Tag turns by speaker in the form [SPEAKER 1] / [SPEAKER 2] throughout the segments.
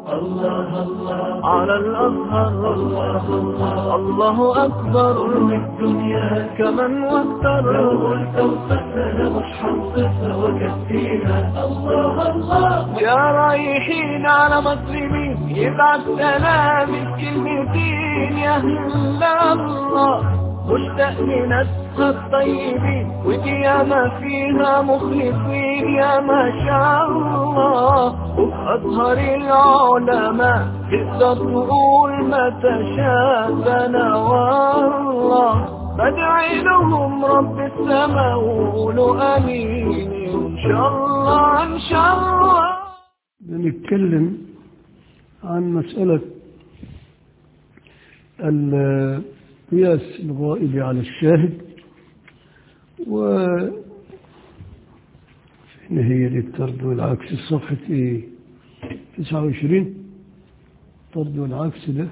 [SPEAKER 1] الله الله على الأزهر الله الله الله أكبر الدنيا كمن واكتر لو قلت وصفنا مش حنصفها وكفينا الله الله يا رايحين على مسلمين يبعت سلامك كلمتين يا هلا الله مشتاق لناسها الطيبين ودي ياما فيها مخلصين يا ما شاء الله وفي أزهر العلماء تقدر تقول ما تشاء أنا والله بدعي لهم رب السماء وقولوا امين ان شاء الله ان شاء الله
[SPEAKER 2] بنتكلم عن مسألة القياس الغائب على الشاهد و فين هي دي الطرد والعكس الصفحة ايه 29 الطرد والعكس ده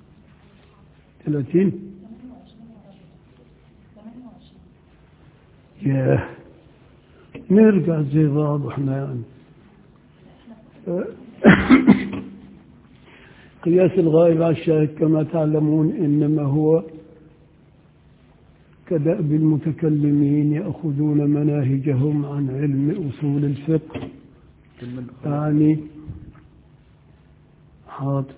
[SPEAKER 2] 30 ياه نرجع زي بعض واحنا يعني قياس الغائب على الشاهد كما تعلمون إنما هو كدأب المتكلمين يأخذون مناهجهم عن علم أصول الفقه يعني حاضر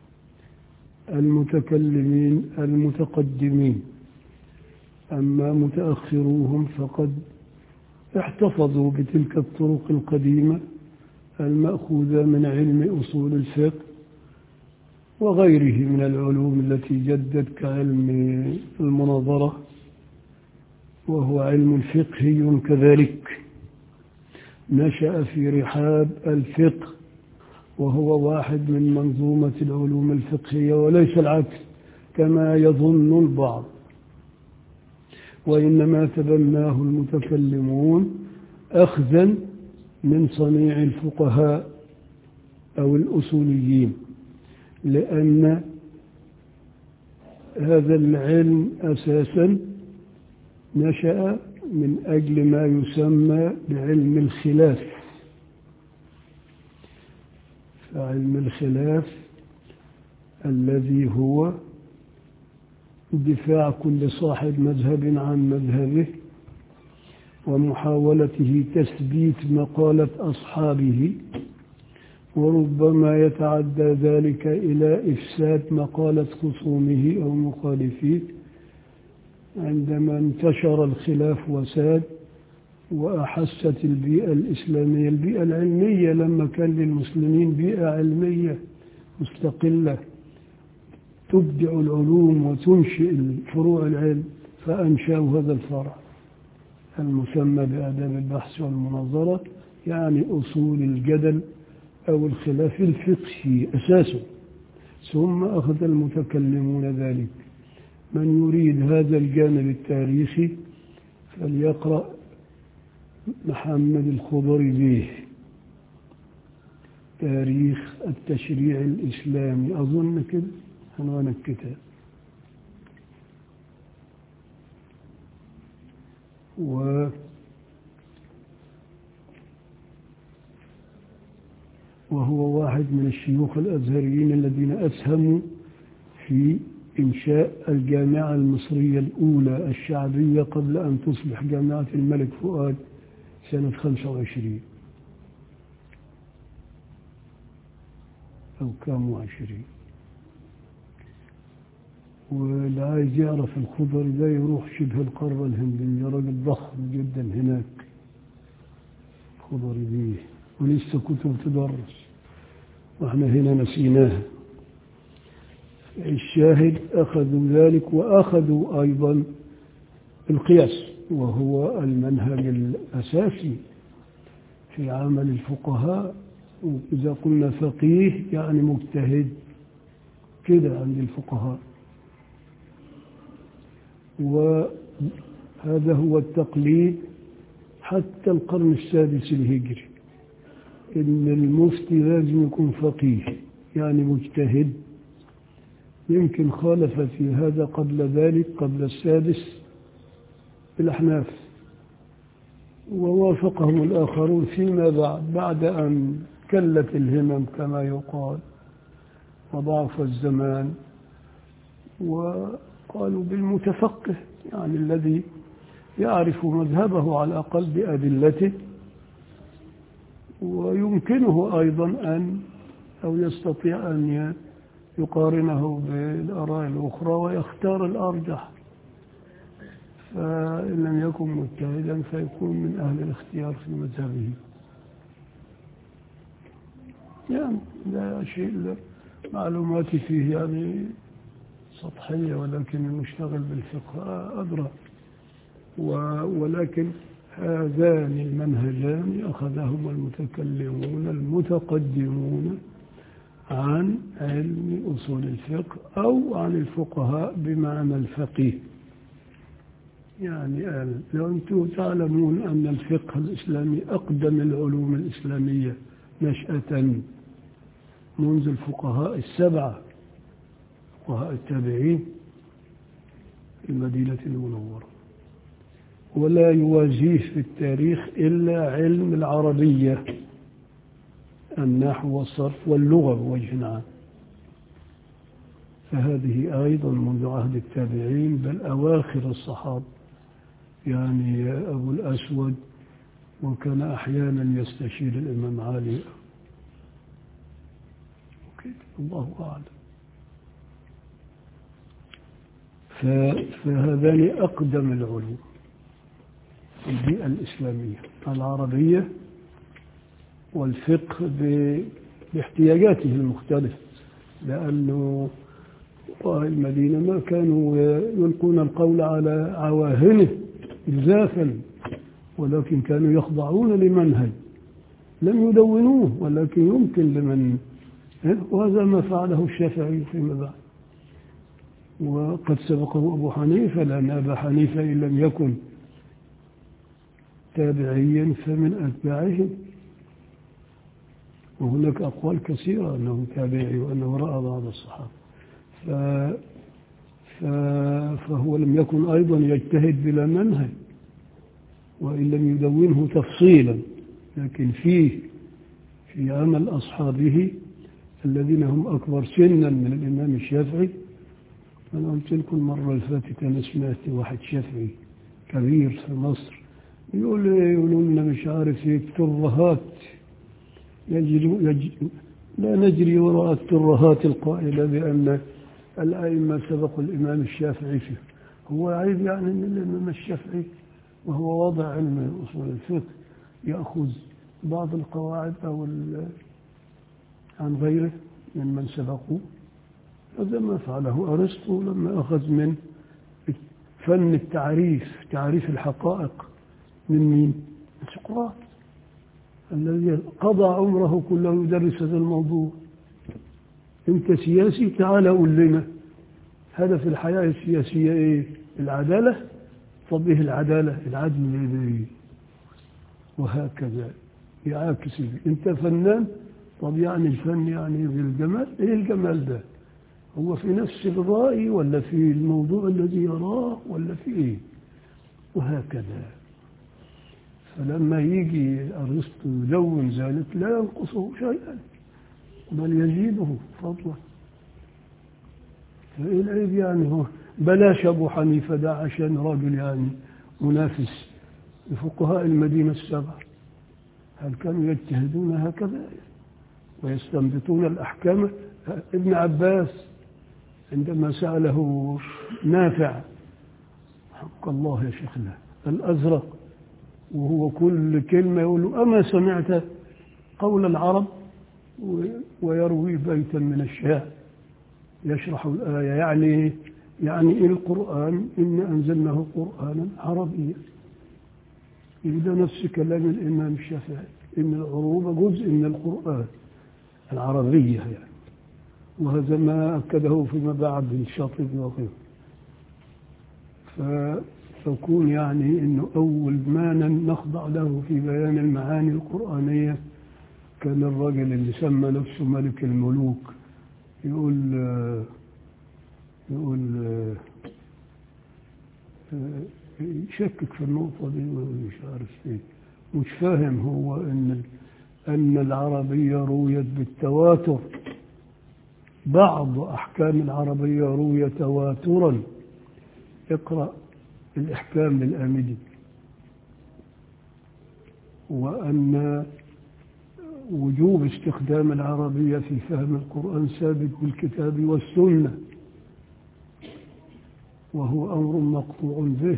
[SPEAKER 2] المتكلمين المتقدمين أما متأخروهم فقد احتفظوا بتلك الطرق القديمة المأخوذة من علم أصول الفقه وغيره من العلوم التي جدت كعلم المناظرة وهو علم فقهي كذلك نشأ في رحاب الفقه وهو واحد من منظومة العلوم الفقهية وليس العكس كما يظن البعض وإنما تبناه المتكلمون أخذا من صنيع الفقهاء أو الأصوليين لأن هذا العلم أساسا نشأ من أجل ما يسمى بعلم الخلاف فعلم الخلاف الذي هو دفاع كل صاحب مذهب عن مذهبه ومحاولته تثبيت مقالة أصحابه وربما يتعدى ذلك إلى إفساد مقالة خصومه أو مخالفيه عندما انتشر الخلاف وساد وأحست البيئة الإسلامية البيئة العلمية لما كان للمسلمين بيئة علمية مستقلة تبدع العلوم وتنشئ فروع العلم فأنشأوا هذا الفرع المسمى بآداب البحث والمناظرة يعني أصول الجدل أو الخلاف الفقهي أساسه ثم أخذ المتكلمون ذلك من يريد هذا الجانب التاريخي فليقرأ محمد الخضري به تاريخ التشريع الإسلامي أظن كده عنوان الكتاب و وهو واحد من الشيوخ الأزهريين الذين أسهموا في إنشاء الجامعة المصرية الأولى الشعبية قبل أن تصبح جامعة الملك فؤاد سنة 25 أو كام وعشرين واللي عايز يعرف الخضر ده يروح شبه القارة الهندية راجل ضخم جدا هناك خضر بيه ولسه كتب تدرس واحنا هنا نسيناها الشاهد أخذوا ذلك وأخذوا أيضا القياس وهو المنهج الأساسي في عمل الفقهاء وإذا قلنا فقيه يعني مجتهد كده عند الفقهاء وهذا هو التقليد حتى القرن السادس الهجري إن المفتي لازم يكون فقيه يعني مجتهد يمكن خالف في هذا قبل ذلك قبل السادس الأحناف ووافقهم الآخرون فيما بعد بعد أن كلت الهمم كما يقال وضعف الزمان وقالوا بالمتفقه يعني الذي يعرف مذهبه على الأقل بأدلته ويمكنه أيضا أن أو يستطيع أن يقارنه بالآراء الأخرى ويختار الأرجح فإن لم يكن مجتهدا فيكون من أهل الاختيار في مذهبه يعني لا شيء معلوماتي فيه يعني سطحية ولكن المشتغل بالفقه أدرى ولكن هذان المنهجان أخذهما المتكلمون المتقدمون عن علم أصول الفقه أو عن الفقهاء بمعنى الفقيه يعني لو أنتم تعلمون أن الفقه الإسلامي أقدم العلوم الإسلامية نشأة منذ الفقهاء السبعة فقهاء التابعين في المدينة المنورة ولا يواجيه في التاريخ إلا علم العربية النحو والصرف واللغة بوجه عام فهذه أيضا منذ عهد التابعين بل أواخر الصحابة يعني أبو الأسود وكان أحيانا يستشير الإمام علي الله أعلم فهذان أقدم العلوم البيئة الإسلامية العربية والفقه باحتياجاته المختلفة لأنه فقهاء المدينة ما كانوا يلقون القول على عواهنه جزافا ولكن كانوا يخضعون لمنهج لم يدونوه ولكن يمكن لمن وهذا ما فعله الشافعي فيما بعد وقد سبقه أبو حنيفة لأن أبا حنيفة إن لم يكن تابعيا فمن أتباعهم وهناك أقوال كثيرة أنه تابعي وأنه رأى بعض الصحابة ف... ف... فهو لم يكن أيضا يجتهد بلا منهج وإن لم يدونه تفصيلا لكن فيه في عمل أصحابه الذين هم أكبر سنا من الإمام الشافعي أنا قلت لكم المرة اللي فاتت أنا سمعت واحد شافعي كبير في مصر يقول يقولوا لنا مش عارف ايه الترهات يجري يجري لا نجري وراء الترهات القائلة بأن الأئمة سبقوا الإمام الشافعي فيه هو عيب يعني أن الإمام الشافعي وهو وضع علم أصول الفقه يأخذ بعض القواعد أو عن غيره ممن سبقوه هذا ما فعله أرسطو لما أخذ من فن التعريف تعريف الحقائق من مين؟ من سقراط الذي قضى عمره كله يدرس هذا الموضوع انت سياسي تعال قول لنا هدف الحياة السياسية ايه العدالة طب ايه العدالة العدل ايه وهكذا يعاكس انت فنان طب يعني الفن يعني بالجمال ايه الجمال ده هو في نفس الرأي ولا في الموضوع الذي يراه ولا في ايه وهكذا فلما يجي أرسطو يلون ذلك لا ينقصه شيئا بل يزيده فضلا فإيه العيب يعني هو بلاش أبو حنيفة ده عشان راجل يعني منافس لفقهاء المدينة السبع هل كانوا يجتهدون هكذا ويستنبطون الأحكام ابن عباس عندما سأله نافع حق الله يا شيخنا الأزرق وهو كل كلمة يقول له أما سمعت قول العرب ويروي بيتا من الشعر يشرح الآية يعني يعني القرآن إن أنزلناه قرآنا عربيا إذا نفس كلام الإمام الشافعي إن العروبة جزء من القرآن العربية يعني وهذا ما أكده فيما بعد الشاطبي وغيره فكون يعني أنه أول ما نخضع له في بيان المعاني القرآنية كان الرجل اللي سمى نفسه ملك الملوك يقول يقول يشكك في النقطة دي مش عارف ايه مش فاهم هو ان أن العربية رويت بالتواتر بعض أحكام العربية روي تواترا اقرأ الإحكام للآمدي وأن وجوب استخدام العربية في فهم القرآن ثابت بالكتاب والسنة وهو أمر مقطوع به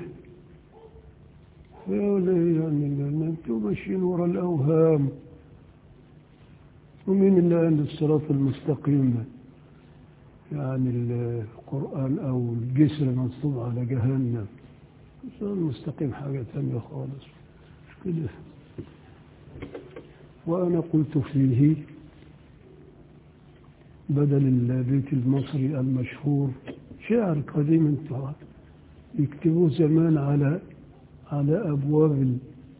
[SPEAKER 2] يعني أنتم ماشيين وراء الأوهام ومين اللي عند الصراط المستقيم يعني القرآن أو الجسر منصوب على جهنم الصراط المستقيم حاجة ثانية خالص مش كده وأنا قلت فيه بدل البيت المصري المشهور شعر قديم انتهى يكتبوه زمان على على أبواب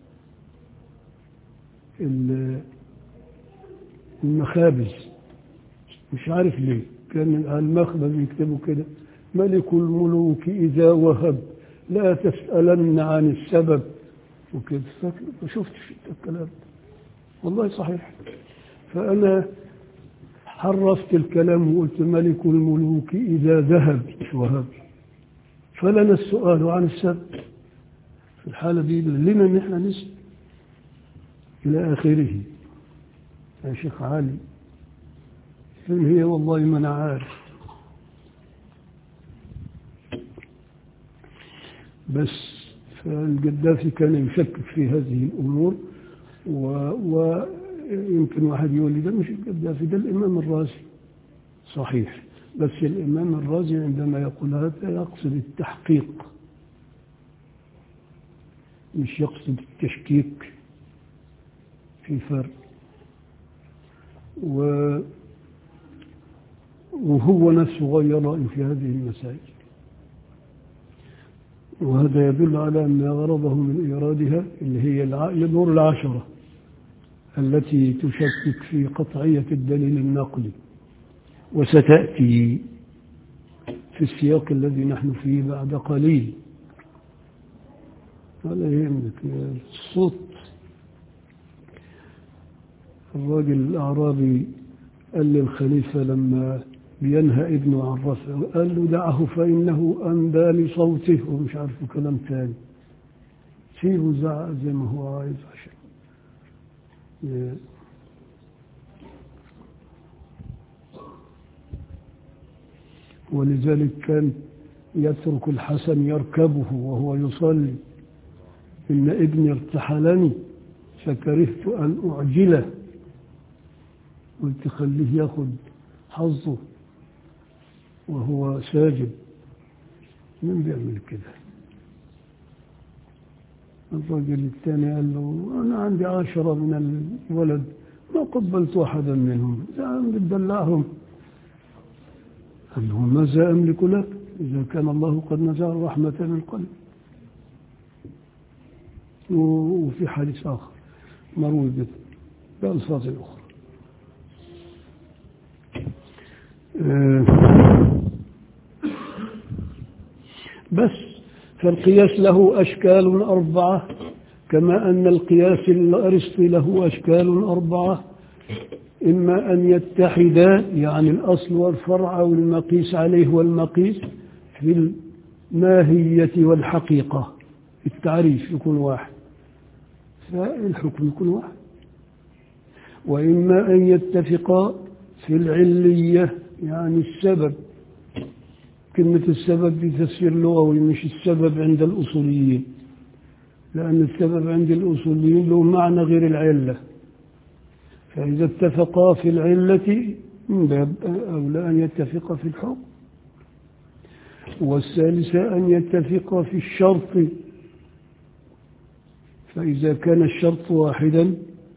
[SPEAKER 2] المخابز مش عارف ليه كان على المخبز يكتبوا كده ملك الملوك إذا وهب لا تسألن عن السبب وكده ما شفتش الكلام ده والله صحيح فأنا حرفت الكلام وقلت ملك الملوك إذا ذهب وهب فلنا السؤال عن السبب في الحالة دي لنا ان احنا نسأل إلى آخره يا شيخ علي فين هي والله ما أنا عارف بس فالقذافي كان يشكك في هذه الأمور ويمكن واحد يقول لي ده مش القذافي ده الإمام الرازي صحيح بس الإمام الرازي عندما يقول هذا يقصد التحقيق مش يقصد التشكيك في فرق و وهو نفسه غير رأيه في هذه المسائل وهذا يدل على أن غرضه من إيرادها اللي هي الأمور العشرة التي تشكك في قطعية الدليل النقلي وستأتي في السياق الذي نحن فيه بعد قليل ولا يهمك الصوت الراجل الأعرابي قال للخليفة لما بينهى ابنه عن رفعه قال له دعه فإنه أندى لصوته ومش عارف كلام تاني سيبه زعق زي ما هو عايز عشان ولذلك كان يترك الحسن يركبه وهو يصلي إن ابني ارتحلني فكرهت أن أعجله قلت خليه ياخد حظه وهو ساجد من بيعمل كده الرجل الثاني قال له أنا عندي عشرة من الولد ما قبلت واحدا منهم يعني بتدلعهم قال له ماذا أملك لك إذا كان الله قد نزع الرحمة من قلب وفي حديث آخر مروي بألفاظ أخرى بس فالقياس له أشكال أربعة كما أن القياس الأرسطي له أشكال أربعة إما أن يتحدا يعني الأصل والفرع والمقيس عليه والمقيس في الماهية والحقيقة التعريف يكون واحد فالحكم يكون واحد وإما أن يتفقا في العلية يعني السبب كلمة السبب بتفسير لغوي مش السبب عند الأصوليين لأن السبب عند الأصوليين له معنى غير العلة فإذا اتفقا في العلة من باب أولى أن يتفقا في الحكم والثالثة أن يتفقا في الشرط فإذا كان الشرط واحدا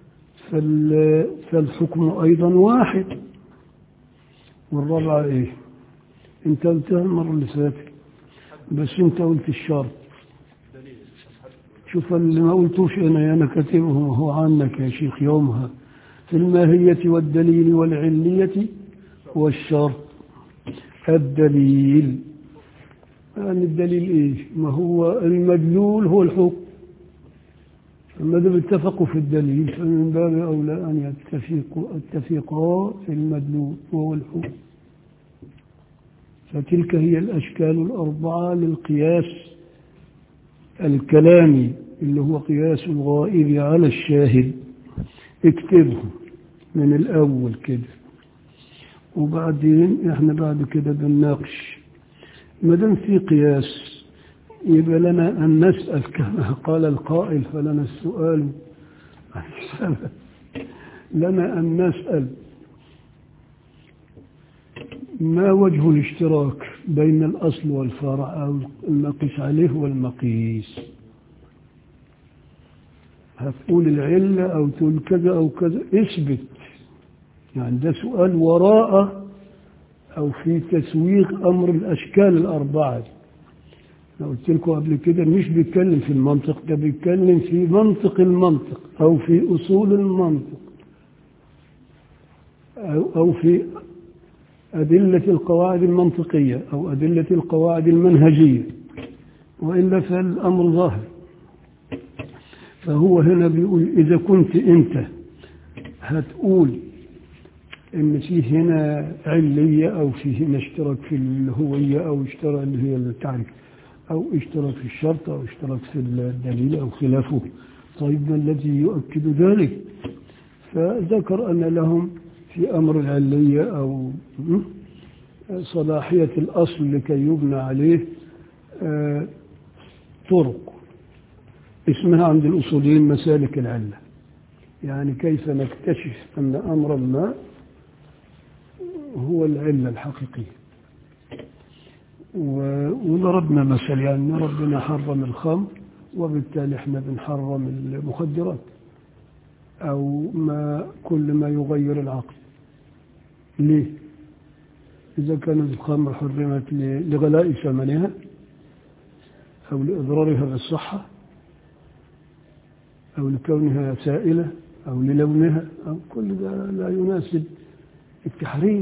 [SPEAKER 2] فالحكم أيضا واحد والرابعة إيه أنت قلتها المرة اللي فاتت بس أنت قلت الشرط شوف اللي ما قلتوش أنا أنا كاتبه هو عنك يا شيخ يومها في الماهية والدليل والعلية والشرط الدليل يعني الدليل إيش ما هو المدلول هو الحكم فما دام اتفقوا في الدليل فمن باب أولى أن يتفقوا اتفقا في المدلول وهو الحكم فتلك هي الأشكال الأربعة للقياس الكلامي اللي هو قياس الغائب على الشاهد اكتبه من الأول كده وبعدين احنا بعد كده بنناقش ما دام في قياس يبقى لنا أن نسأل كما قال القائل فلنا السؤال عن السبب لنا أن نسأل ما وجه الاشتراك بين الأصل والفرع أو المقيس عليه والمقيس هتقول العلة أو تقول كذا أو كذا اثبت يعني ده سؤال وراء أو في تسويق أمر الأشكال الأربعة دي أنا قلت لكم قبل كده مش بيتكلم في المنطق ده بيتكلم في منطق المنطق أو في أصول المنطق أو, أو في أدلة القواعد المنطقية أو أدلة القواعد المنهجية وإلا فالأمر ظاهر فهو هنا بيقول إذا كنت أنت هتقول إن في هنا علية أو في هنا اشتراك في الهوية أو اشتراك اللي هي التعريف أو اشتراك في الشرط أو اشتراك في الدليل أو خلافه طيب ما الذي يؤكد ذلك فذكر أن لهم في أمر العلية أو صلاحية الأصل لكي يبنى عليه طرق اسمها عند الأصوليين مسالك العلة يعني كيف نكتشف أن أمر ما هو العلة الحقيقية وضربنا مثل يعني ربنا حرم الخمر وبالتالي احنا بنحرم المخدرات أو ما كل ما يغير العقل ليه؟ إذا كانت الخمر حرمت لغلاء ثمنها أو لإضرارها بالصحة أو لكونها سائلة أو للونها أو كل ده لا يناسب التحريم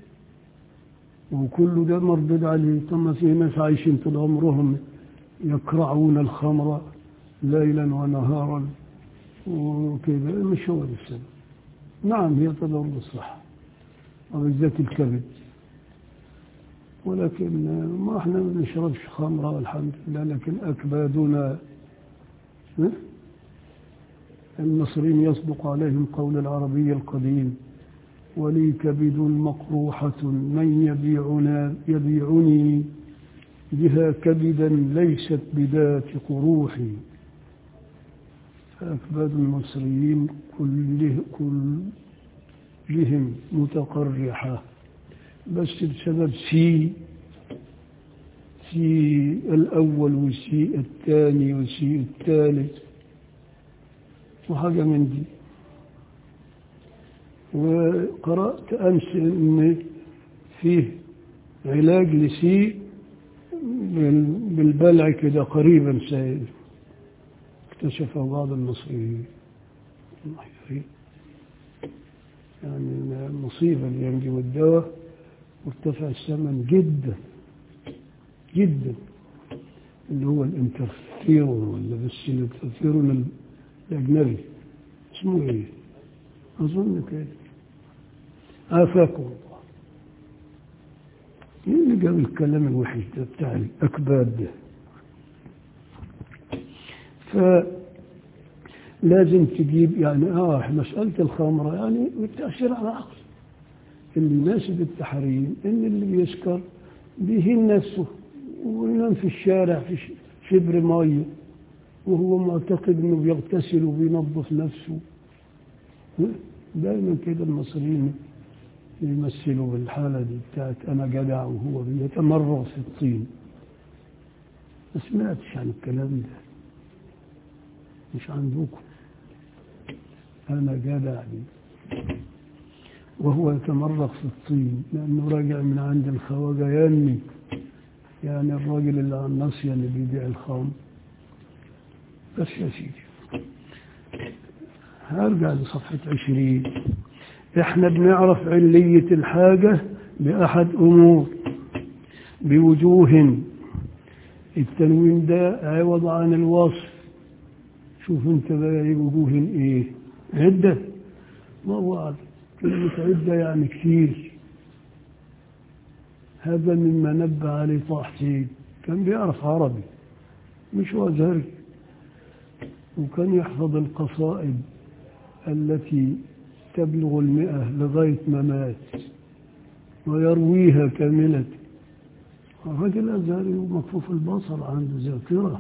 [SPEAKER 2] وكل ده مردود عليه ثم في ناس عايشين طول عمرهم يكرعون الخمر ليلا ونهارا وكذا مش هو السبب نعم هي تضر بالصحة وبالذات الكبد ولكن ما احنا ما بنشربش خمرة والحمد لله لكن أكبادنا المصريين يصدق عليهم قول العربي القديم ولي كبد مقروحة من يبيعنا يبيعني بها كبدا ليست بذات قروحي فأكباد المصريين كله كلهم متقرحة بس بسبب سي سي الأول وسي الثاني وسي الثالث وحاجة من دي وقرأت أمس أن فيه علاج لسي بالبلع كده قريبا سائل اكتشفه بعض المصريين يعني مصيبة اللي ينجم الدواء وارتفع الثمن جدا جدا اللي هو الانترفيرون ولا بس الانترفيرون الأجنبي اسمه ايه؟ أظن كده آفاكم الله مين اللي جاب الكلام الوحش ده بتاع الأكباد ده فلازم تجيب يعني اه مسألة الخمرة يعني بالتأثير على العقل اللي يناسب التحريم ان اللي بيسكر بيهين نفسه وينام في الشارع في شبر مية وهو معتقد انه بيغتسل وبينظف نفسه دائما كده المصريين يمثلوا بالحالة دي بتاعت أنا جدع وهو بيتمرغ في الطين ما سمعتش عن الكلام ده مش عندكم أنا جدع دي وهو يتمرغ في الطين لأنه راجع من عند الخواجة ينمي يعني الراجل اللي على الناصية اللي بيبيع الخام بس يا سيدي هرجع لصفحة عشرين احنا بنعرف علية الحاجة بأحد أمور بوجوه التنوين ده عوض عن الوصف شوف انت بقى وجوه ايه عدة الله أعلم كلمة عدة يعني كثير هذا مما نبه عليه طه حسين كان بيعرف عربي مش هو أزهري وكان يحفظ القصائد التي تبلغ المئة لغاية ما مات ويرويها كاملة الرجل أزهري ومكفوف البصر عنده ذاكرة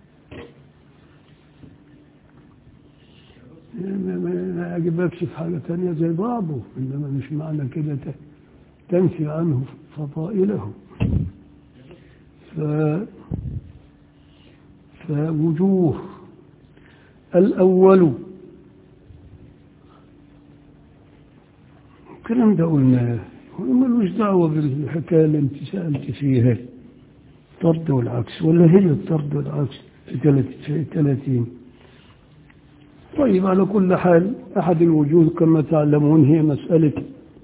[SPEAKER 2] ما- ما ما يعجبكش في حاجة تانية زي بعضه إنما مش معنى كده ت- تنفي عنه فضائله ف... فوجوه الأول الكلام ده قلناه هو ملوش دعوة بالحكاية اللي انت سألت فيها الطرد والعكس ولا هي الطرد والعكس في تلات- في 30 طيب على كل حال أحد الوجوه كما تعلمون هي مسألة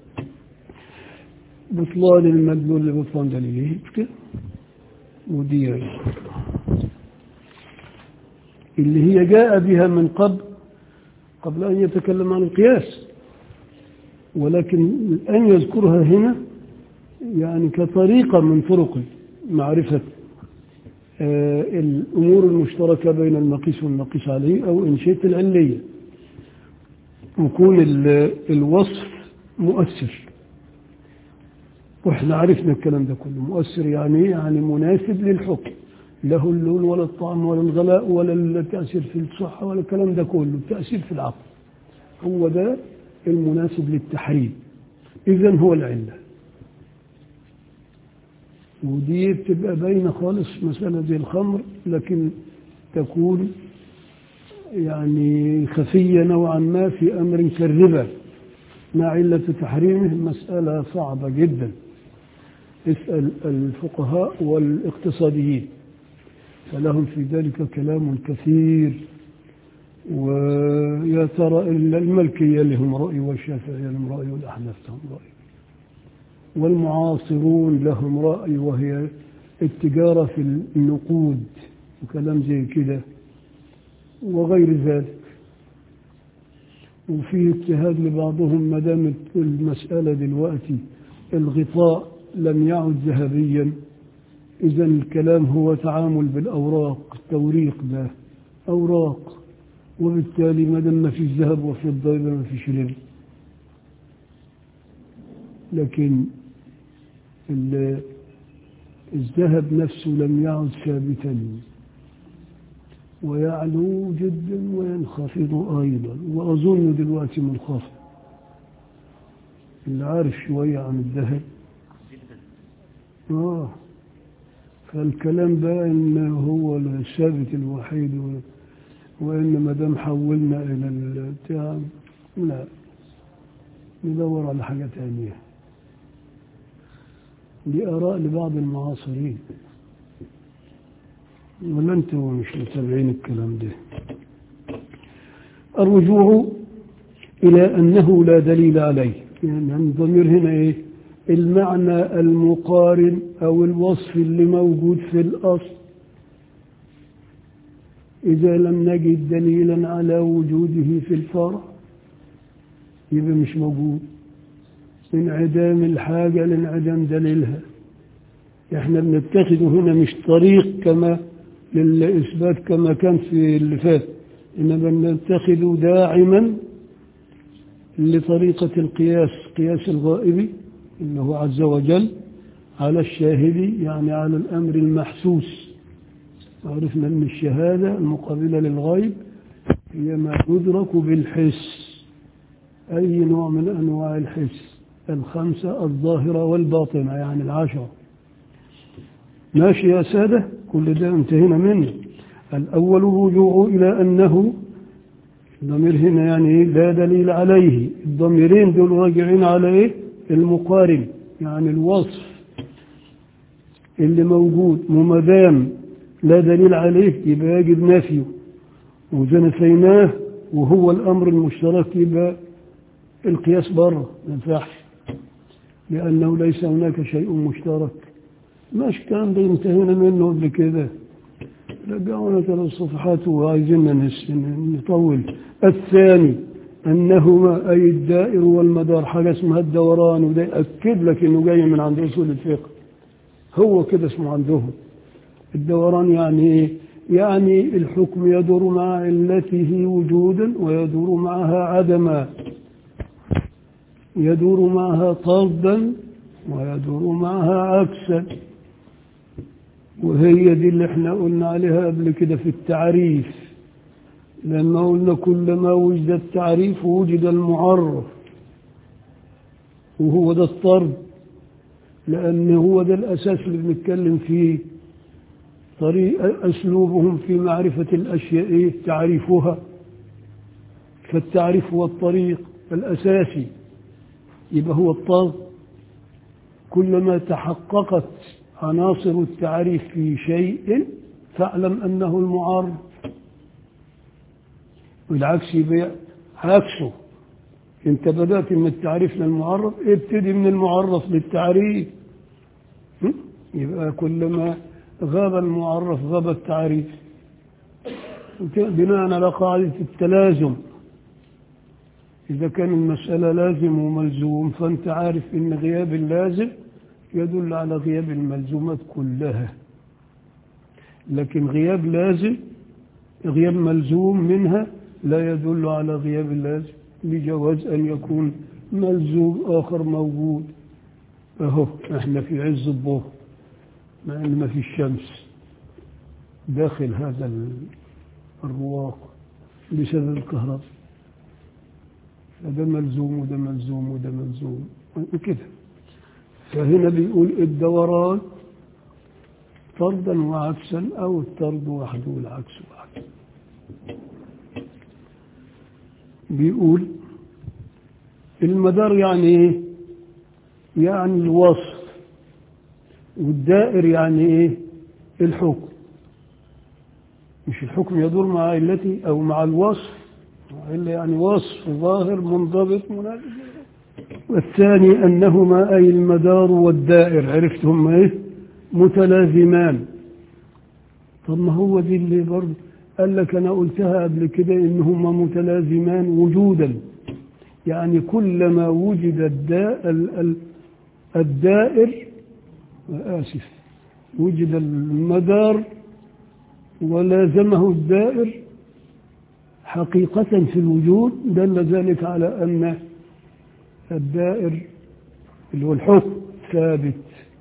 [SPEAKER 2] بطلان المدلول لبطلان دليله مش كده؟ ودي اللي هي جاء بها من قبل قبل أن يتكلم عن القياس ولكن أن يذكرها هنا يعني كطريقة من طرق معرفة آه، الأمور المشتركة بين المقيس والمقيس عليه أو إن شئت العلية وكون ال- الوصف مؤثر واحنا عرفنا الكلام ده كله مؤثر يعني إيه؟ يعني مناسب للحكم له اللون ولا الطعم ولا الغلاء ولا التأثير في الصحة ولا الكلام ده كله التأثير في العقل هو ده المناسب للتحريم إذا هو العلة ودي بتبقى باينة خالص مسألة زي الخمر لكن تكون يعني خفية نوعا ما في أمر كالربا ما علة تحريمه مسألة صعبة جدا اسأل الفقهاء والاقتصاديين فلهم في ذلك كلام كثير ويا ترى إلا الملكية لهم رأي والشافعية لهم رأي والأحناف لهم رأي والمعاصرون لهم رأي وهي التجارة في النقود وكلام زي كده وغير ذلك وفي اجتهاد لبعضهم ما دامت المسألة دلوقتي الغطاء لم يعد ذهبيا إذا الكلام هو تعامل بالأوراق التوريق ده أوراق وبالتالي ما دام ما فيش ذهب وفضة يبقى ما فيش ربا لكن ال- الذهب نفسه لم يعد ثابتا ويعلو جدا وينخفض أيضا وأظن دلوقتي منخفض اللي عارف شوية عن الذهب آه فالكلام بقى إن هو الثابت الوحيد و- وإن ما دام حولنا إلى البتاع لا ندور على حاجة تانية دي آراء لبعض المعاصرين ولا انتوا مش متابعين الكلام ده الرجوع إلى أنه لا دليل عليه يعني الضمير هنا إيه المعنى المقارن أو الوصف اللي موجود في الأصل إذا لم نجد دليلا على وجوده في الفرع يبقى مش موجود انعدام الحاجة لانعدام دليلها احنا بنتخذه هنا مش طريق كما للإثبات كما كان في اللي فات إنما بنتخذه داعما لطريقة القياس قياس الغائب إنه عز وجل على الشاهد يعني على الأمر المحسوس عرفنا أن الشهادة المقابلة للغيب هي ما يدرك بالحس أي نوع من أنواع الحس الخمسة الظاهرة والباطنة يعني العشرة ماشي يا سادة كل ده انتهينا منه الأول الرجوع إلى أنه الضمير هنا يعني إيه؟ لا دليل عليه الضميرين دول راجعين على إيه المقارن يعني الوصف اللي موجود ومدام لا دليل عليه يبقى يجب نفيه وإذا نفيناه وهو الأمر المشترك يبقى القياس بره ما ينفعش لأنه ليس هناك شيء مشترك ماشي الكلام ده انتهينا منه قبل كده رجعونا ثلاث صفحات وعايزين نس- نطول الثاني أنهما أي الدائر والمدار حاجة اسمها الدوران وده يأكد لك إنه جاي من عند أصول الفقه هو كده اسمه عندهم الدوران يعني ايه يعني الحكم يدور مع علته وجودا ويدور معها عدما يدور معها طردا ويدور معها عكسا وهي دي اللي احنا قلنا عليها قبل كده في التعريف لما قلنا كلما وجد التعريف وجد المعرف وهو ده الطرد لأن هو ده الأساس اللي بنتكلم فيه طريق أسلوبهم في معرفة الأشياء إيه تعريفها فالتعريف هو الطريق الأساسي يبقى هو الطرد كلما تحققت عناصر التعريف في شيء فاعلم أنه المعارض والعكس يبقى عكسه انت بدأت من التعريف للمعرف ابتدي من المعرف للتعريف م? يبقى كلما غاب المعرف غاب التعريف بناء على قاعدة التلازم إذا كان المسألة لازم وملزوم فأنت عارف إن غياب اللازم يدل على غياب الملزومات كلها لكن غياب لازم غياب ملزوم منها لا يدل على غياب اللازم لجواز أن يكون ملزوم آخر موجود أهو إحنا في عز الظهر مع أن ما في الشمس داخل هذا الرواق بسبب الكهرباء فده ملزوم وده ملزوم وده ملزوم وكده فهنا بيقول الدوران طردا وعكسا أو الطرد وحده والعكس وحده بيقول المدار يعني ايه يعني الوصف والدائر يعني ايه الحكم مش الحكم يدور مع علتي او مع الوصف إلا يعني وصف ظاهر منضبط مناسب والثاني أنهما أي المدار والدائر عرفتهم إيه متلازمان طب ما هو دي اللي برضه قال لك أنا قلتها قبل كده إنهما متلازمان وجودا يعني كلما وجد الداء الدائر آسف وجد المدار ولازمه الدائر حقيقة في الوجود دل ذلك على أن الدائر اللي هو الحكم ثابت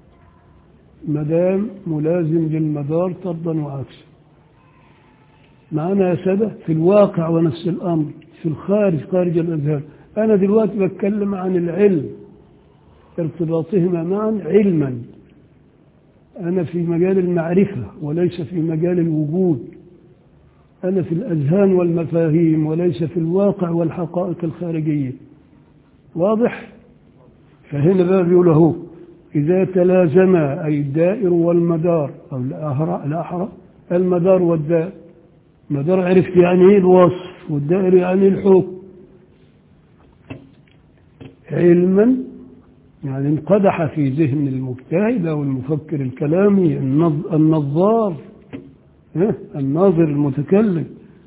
[SPEAKER 2] مدام ملازم للمدار طردا وعكسا معنا يا سادة في الواقع ونفس الأمر في الخارج خارج الأذهان أنا دلوقتي بتكلم عن العلم ارتباطهما معا علما أنا في مجال المعرفة وليس في مجال الوجود أنا في الأذهان والمفاهيم وليس في الواقع والحقائق الخارجية واضح فهنا بقى بيقول اهو إذا تلازما أي الدائر والمدار أو الأحرى الأحرى المدار والدائر المدار عرفت يعني إيه الوصف والدائر يعني الحكم علما يعني انقدح في ذهن المجتهد أو المفكر الكلامي النظار الناظر المتكلم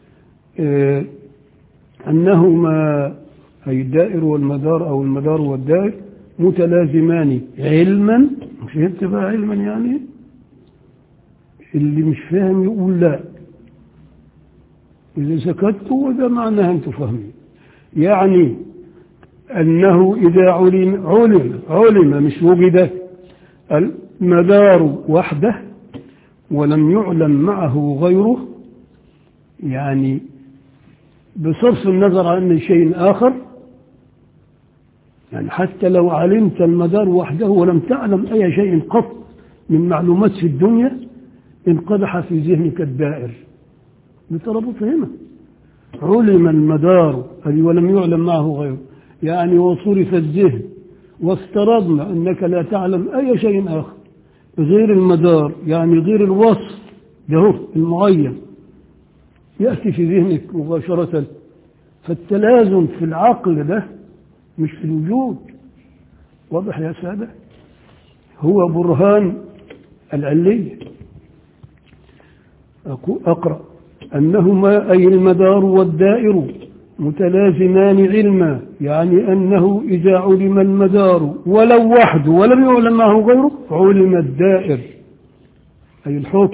[SPEAKER 2] أنهما أي الدائر والمدار أو المدار والدائر متلازمان علما فهمت بقى علما يعني اللي مش فاهم يقول لا إذا سكتوا وده معناها أنتم فاهمين يعني أنه إذا علم علم علم مش وجد المدار وحده ولم يعلم معه غيره يعني بصرف النظر عن شيء آخر يعني حتى لو علمت المدار وحده ولم تعلم أي شيء قط من معلومات في الدنيا انقدح في ذهنك الدائر بتربط هنا علم المدار أي ولم يعلم معه غيره يعني وصرف الذهن وافترضنا أنك لا تعلم أي شيء آخر غير المدار يعني غير الوصف ده المعين يأتي في ذهنك مباشرة فالتلازم في العقل ده مش في الوجود واضح يا سادة هو برهان العلية أقرأ أنهما أي المدار والدائر متلازمان علما يعني أنه إذا علم المدار ولو وحده ولم يعلم معه غيره علم الدائر أي الحكم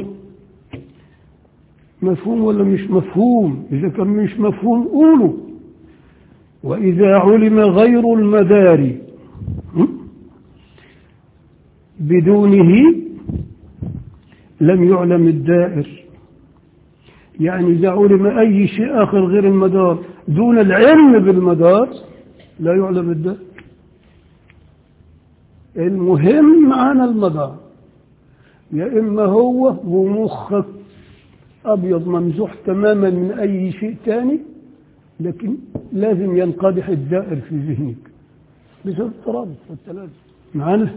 [SPEAKER 2] مفهوم ولا مش مفهوم إذا كان مش مفهوم قولوا وإذا علم غير المدار بدونه لم يعلم الدائر يعني إذا علم أي شيء آخر غير المدار دون العلم بالمدار لا يعلم الدائر المهم معنا المدار يا إما هو ومخك أبيض ممزوح تماما من أي شيء ثاني لكن لازم ينقدح الدائر في ذهنك بسبب الترابط والتلازم معنا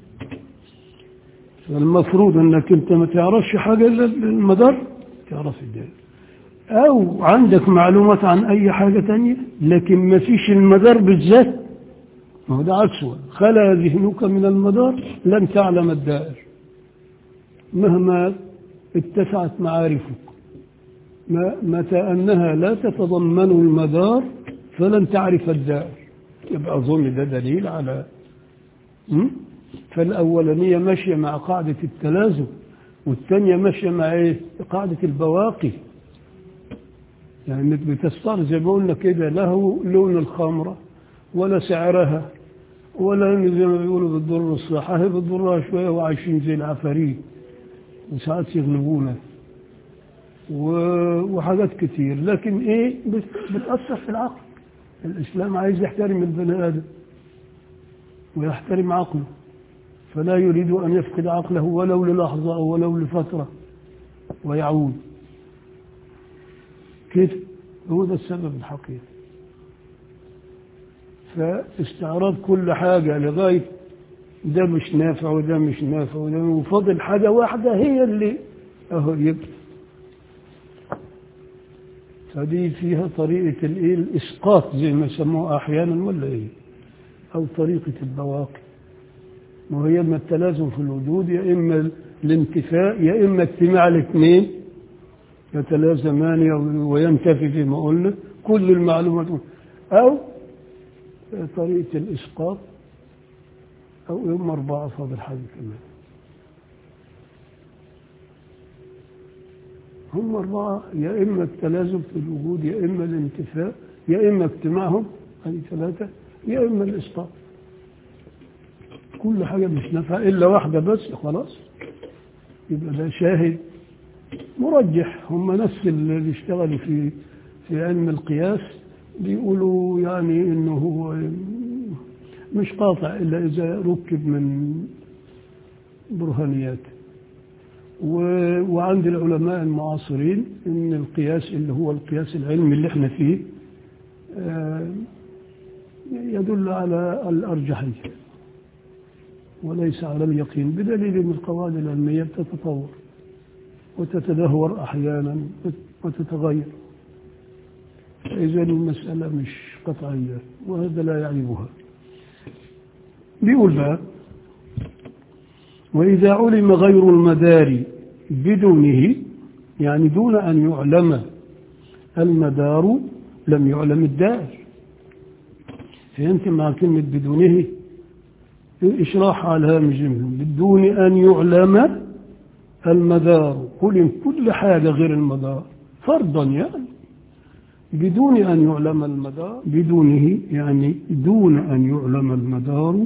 [SPEAKER 2] المفروض انك انت ما تعرفش حاجة الا المدار تعرف الدائر او عندك معلومات عن اي حاجة تانية لكن ما فيش المدار بالذات ما هو ده عكسه خلا ذهنك من المدار لن تعلم الدائر مهما اتسعت معارفك ما متى أنها لا تتضمن المدار فلن تعرف الدائر يبقى أظن ده دليل على م? فالأولانية ماشية مع قاعدة التلازم والثانية ماشية مع إيه؟ قاعدة البواقي يعني انك بتستار زي ما قلنا كده له لون الخمرة ولا سعرها ولا زي ما بيقولوا بتضر الصحة هي بتضرها شوية وعايشين زي العفاريت وساعات يغلبونا وحاجات كتير لكن ايه بتأثر في العقل الإسلام عايز يحترم البني آدم ويحترم عقله فلا يريد أن يفقد عقله ولو للحظة أو ولو لفترة ويعود كده هو ده السبب الحقيقي فاستعراض كل حاجة لغاية ده مش نافع وده مش نافع وده وفضل حاجة واحدة هي اللي أهو يبقى فدي فيها طريقة الإيه الإسقاط زي ما يسموها أحيانا ولا إيه أو طريقة البواقي وهي إما التلازم في الوجود يا إما الانتفاء يا إما اجتماع الاثنين يتلازمان وينتفي فيما قلنا كل المعلومات أو طريقة الإسقاط أو إما أربعة فاضل حاجة كمان هم أربعة يا إما التلازم في الوجود يا إما الانتفاء يا إما اجتماعهم هذه ثلاثة يا إما الإسقاط كل حاجة مش نافعة إلا واحدة بس خلاص يبقى ده شاهد مرجح هم نفس اللي بيشتغلوا في في علم القياس بيقولوا يعني انه هو مش قاطع الا اذا ركب من برهانيات وعند العلماء المعاصرين ان القياس اللي هو القياس العلمي اللي احنا فيه يدل على الارجحيه وليس على اليقين بدليل ان القواعد العلميه بتتطور وتتدهور احيانا وتتغير فاذا المساله مش قطعيه وهذا لا يعيبها بيقول بقى وإذا علم غير المدار بدونه يعني دون أن يعلم المدار لم يعلم الدائر فهمت مع كلمة بدونه إشراح على هامش بدون أن يعلم المدار كل كل حاجة غير المدار فرضا يعني بدون أن يعلم المدار بدونه يعني دون أن يعلم المدار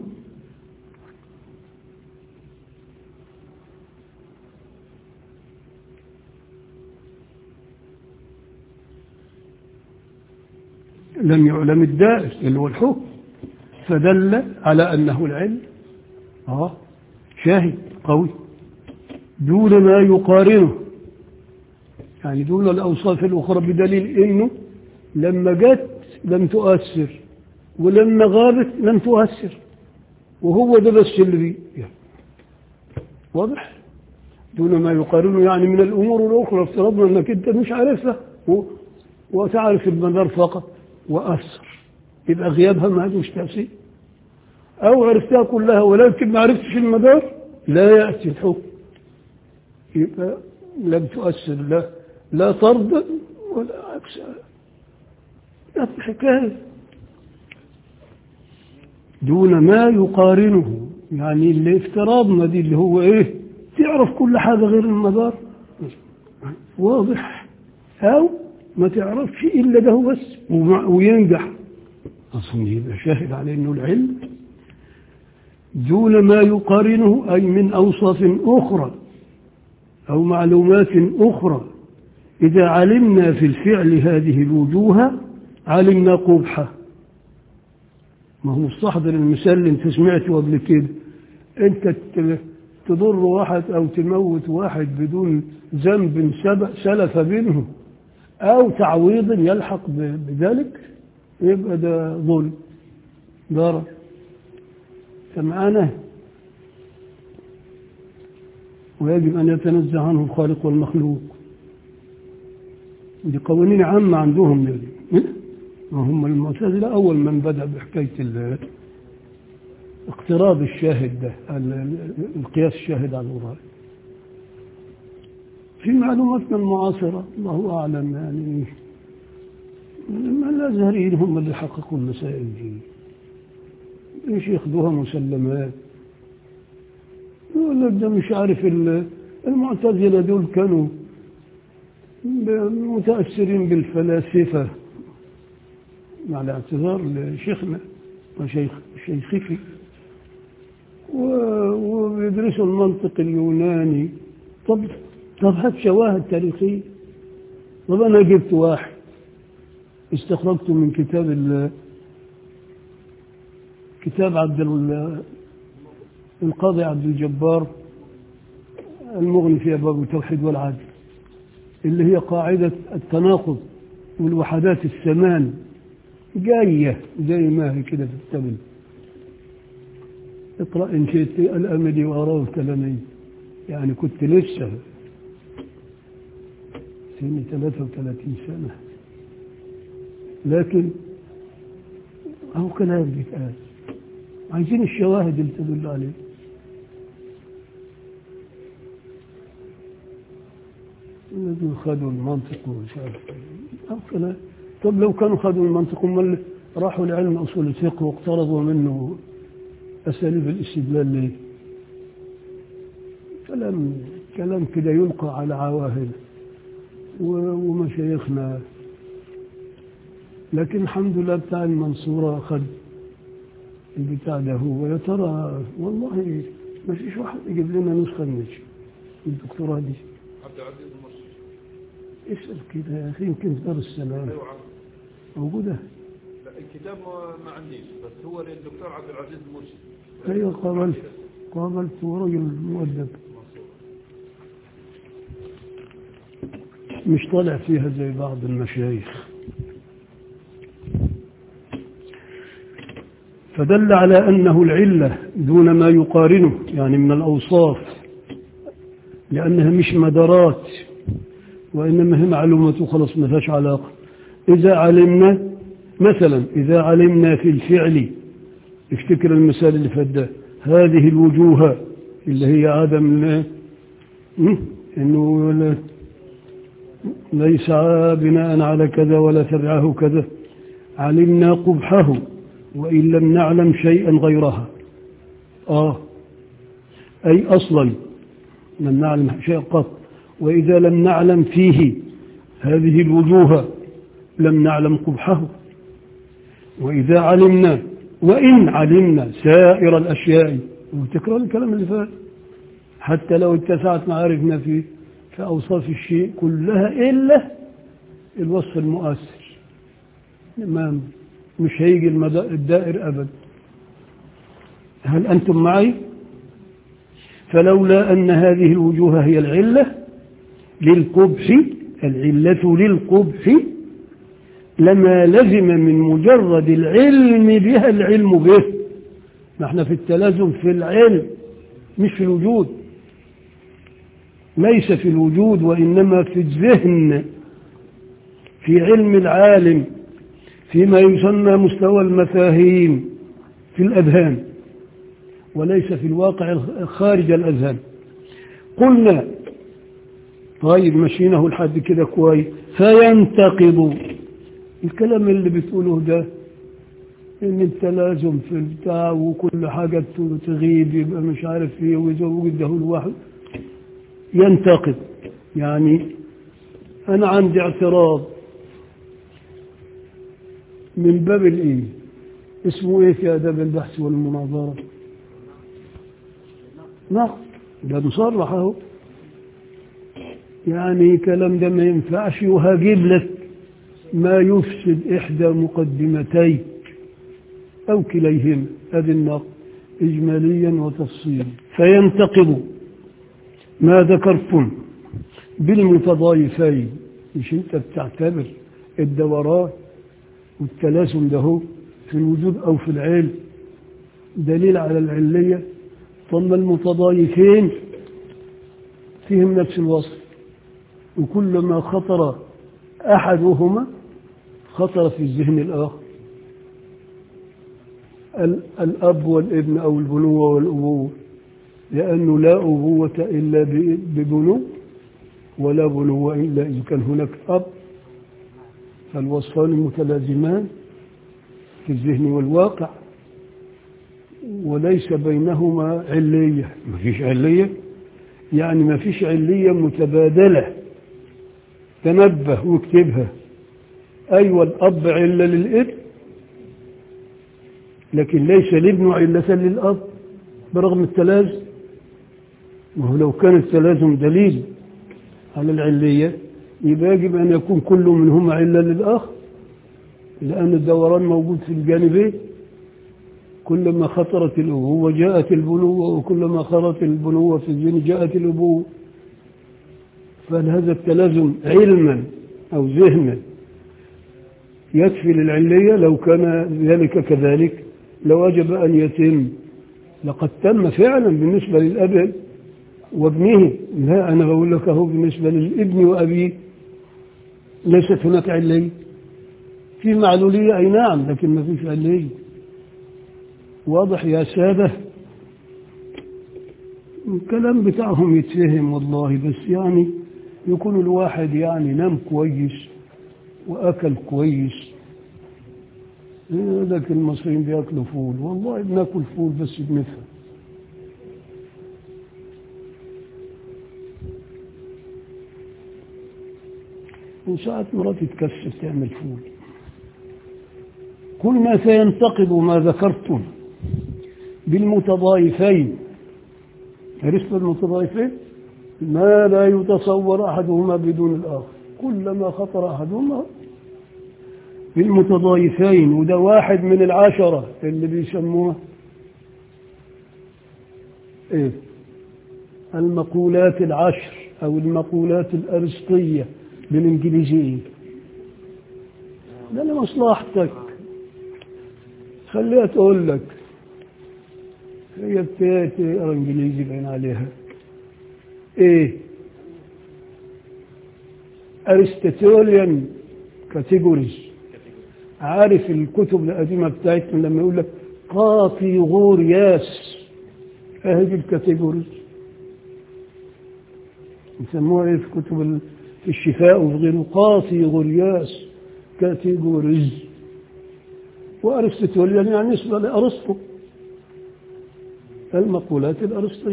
[SPEAKER 2] لم يعلم الدائر اللي هو الحكم فدل على أنه العلم آه شاهد قوي دون ما يقارنه يعني دون الأوصاف الأخرى بدليل أنه لما جت لم تؤثر ولما غابت لم تؤثر وهو ده بس اللي بي يعني واضح دون ما يقارنه يعني من الأمور الأخرى افترضنا أنك أنت مش عارفها وتعرف المدار فقط وأثر يبقى غيابها ما عندوش تأثير أو عرفتها كلها ولكن ما عرفتش المدار لا يأتي الحكم يبقى لم تؤثر لا لا طردا ولا عكسها نفس الحكاية دون ما يقارنه يعني اللي افتراضنا دي اللي هو ايه تعرف كل حاجة غير المدار واضح او ما تعرفش الا ده بس ومع- وينجح اصلا يبقى شاهد على انه العلم دون ما يقارنه اي من اوصاف اخرى او معلومات اخرى اذا علمنا في الفعل هذه الوجوه علمنا قبحه ما هو مستحضر المثال اللي انت سمعته قبل كده انت ت- تضر واحد او تموت واحد بدون ذنب سبق سلف منه او تعويض يلحق ب- بذلك يبقى ده ظلم ضرر سمعانه ويجب ان يتنزه عنه الخالق والمخلوق دي قوانين عامه عندهم دي. وهم المعتزلة أول من بدأ بحكاية ال- اقتراب الشاهد ده ال- ال- القياس الشاهد على الغرائب في معلوماتنا المعاصرة الله أعلم يعني ما الأزهريين هم اللي حققوا المسائل دي ايش ياخذوها مسلمات يقول لك ده مش عارف ال- المعتزلة دول كانوا متأثرين بالفلاسفة مع الاعتذار لشيخنا وشيخ شيخي و- وبيدرسوا المنطق اليوناني طب طب هات شواهد تاريخية طب أنا جبت واحد استخرجته من كتاب ال كتاب عبد ال- القاضي عبد الجبار المغني في أبواب التوحيد والعدل اللي هي قاعدة التناقض والوحدات الثمان جاية زي ما هي كده في التبن اقرأ إن شئت الأملي وأراه كلامي يعني كنت لسه سني 33 سنة لكن أهو كلام بيتقال عايزين الشواهد اللي تدل عليه الذين خدوا المنطق ومش عارف إيه. أو كلام طب لو كانوا خدوا المنطق هم راحوا لعلم أصول الفقه واقترضوا منه أساليب الاستدلال ليه؟ كلام كلام كده يلقى على عواهل و- ومشايخنا لكن الحمد لله بتاع المنصورة خد البتاع ده هو يا ترى والله ما فيش واحد يجيب لنا نسخة من الدكتوراه دي
[SPEAKER 3] عبد العزيز المصري
[SPEAKER 2] اسأل كده يا أخي يمكن في دار السلام
[SPEAKER 3] ايوه عم.
[SPEAKER 2] موجودة
[SPEAKER 3] لا الكتاب ما, ما عنديش بس هو للدكتور عبد العزيز المصري
[SPEAKER 2] أيوة قابلت قابلت ورجل مؤدب مش طالع فيها زي بعض المشايخ فدل على أنه العلة دون ما يقارنه يعني من الأوصاف لأنها مش مدارات وإنما هي معلومة خلاص ما فيهاش علاقة إذا علمنا مثلا إذا علمنا في الفعل افتكر المثال اللي فات ده هذه الوجوه اللي هي عدم ال- م? انه لا- ليس بناء على كذا ولا تبعه كذا علمنا قبحه وإن لم نعلم شيئا غيرها آه أي أصلا لم نعلم شيئا قط وإذا لم نعلم فيه هذه الوجوه لم نعلم قبحه وإذا علمنا وإن علمنا سائر الأشياء وتكرار الكلام اللي فات حتى لو اتسعت معارفنا في في أوصاف الشيء كلها إلا الوصف المؤثر ما مش هيجي المدى الدائر أبدا هل أنتم معي فلولا أن هذه الوجوه هي العلة للقبح العلة للقبح لما لزم من مجرد العلم بها العلم به نحن في التلازم في العلم مش في الوجود ليس في الوجود وإنما في الذهن في علم العالم فيما يسمى مستوى المفاهيم في الأذهان وليس في الواقع خارج الأذهان قلنا طيب مشيناه لحد كده كويس فينتقض الكلام اللي بتقوله ده ان التلازم في البتاع وكل حاجة تغيب يبقى مش عارف ايه ويزوج ده الواحد ينتقد يعني انا عندي اعتراض من باب الايه اسمه ايه في اداب البحث والمناظرة نعم ده مصرح اهو يعني كلام ده ما ينفعش وهجيب لك ما يفسد إحدى مقدمتيك أو كليهما هذه النقد إجماليا وتفصيلا فينتقب ما ذكرتم بالمتضايفين مش أنت بتعتبر الدورات والتلازم ده هو في الوجود أو في العلم دليل على العلية ثم المتضايفين فيهم نفس الوصف وكلما خطر أحدهما خطر في الذهن الآخر الأب والابن أو البنوة والأبوة لأنه لا أبوة إلا ببنو ولا بنوة إلا إذا كان هناك أب فالوصفان متلازمان في الذهن والواقع وليس بينهما علية ما فيش علية يعني ما فيش علية متبادلة تنبه واكتبها أيوة الأب علة للابن لكن ليس الابن علة للأب برغم التلازم وهو لو كان التلازم دليل على العلية يبقى يجب أن يكون كل منهما علة للآخر لأن الدوران موجود في الجانبين كلما خطرت الأبوة جاءت البنوة وكلما خطرت البنوة في الجن جاءت الأبوة فهذا التلازم علما أو ذهنا يكفي للعلية لو كان ذلك كذلك لوجب أن يتم لقد تم فعلا بالنسبة للأب وابنه لا أنا بقول لك أهو بالنسبة للابن وأبيه ليست هناك علية في معلولية أي نعم لكن ما فيش علية واضح يا سادة الكلام بتاعهم يتفهم والله بس يعني يكون الواحد يعني نام كويس وأكل كويس لكن المصريين بياكلوا فول والله بناكل فول بس بنفهم من ساعة مراتي تكسر تعمل فول قلنا سينتقد ما ذكرتم بالمتضايفين عرفت المتضايفين ما لا يتصور أحدهما بدون الآخر كلما خطر أحدهما بالمتضايفين وده واحد من العشرة اللي بيسموه إيه المقولات العشر أو المقولات الأرسطية بالإنجليزية ده لمصلحتك خليها تقول لك هي بتقرا انجليزي باين عليها ايه ارستوتيليان كاتيجوريز عارف الكتب القديمه بتاعتنا لما يقول لك قاطيغورياس اهي الكاتيجوريز يسموها ايه في كتب في الشفاء وفي غيره قاطيغورياس كاتيجوريز وارستوتيليان يعني نسبه لارسطو المقولات الأرسطية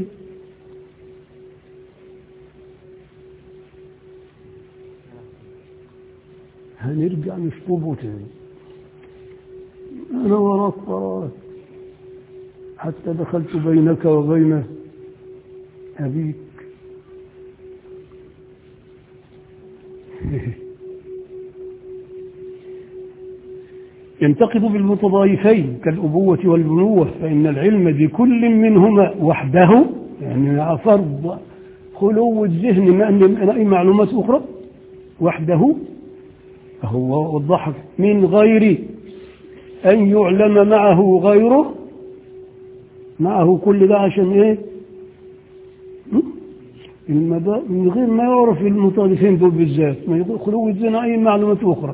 [SPEAKER 2] هنرجع نشطبه تاني أنا وراك وراك حتى دخلت بينك وبين أبيك ينتقد بالمتضايفين كالأبوة والبنوة فإن العلم بكل منهما وحده يعني فرض خلو الذهن من أي معلومات أخرى وحده هو وضحك من غير أن يعلم معه غيره معه كل ده عشان إيه من غير ما يعرف المتضايفين دول بالذات ما يقول خلو الذهن أي معلومات أخرى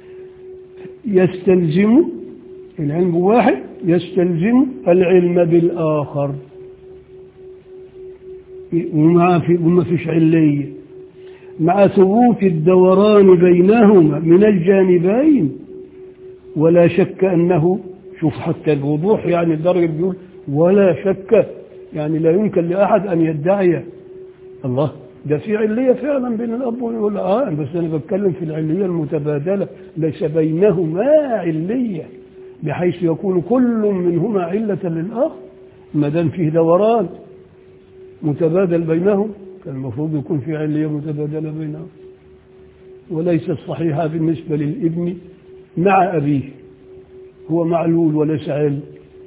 [SPEAKER 2] يستلزم العلم واحد يستلزم العلم بالآخر وما في وما فيش علية مع ثبوت الدوران بينهما من الجانبين ولا شك أنه شوف حتى الوضوح يعني الدرجة بيقول ولا شك يعني لا يمكن لأحد أن يدعي الله ده في علية فعلا بين الأب والأم آه بس أنا بتكلم في العلية المتبادلة ليس بينهما علية بحيث يكون كل منهما علة للآخر ما دام فيه دوران متبادل بينهم كان المفروض يكون في علية متبادلة بينهم وليست صحيحة بالنسبة للابن مع أبيه هو معلول وليس علم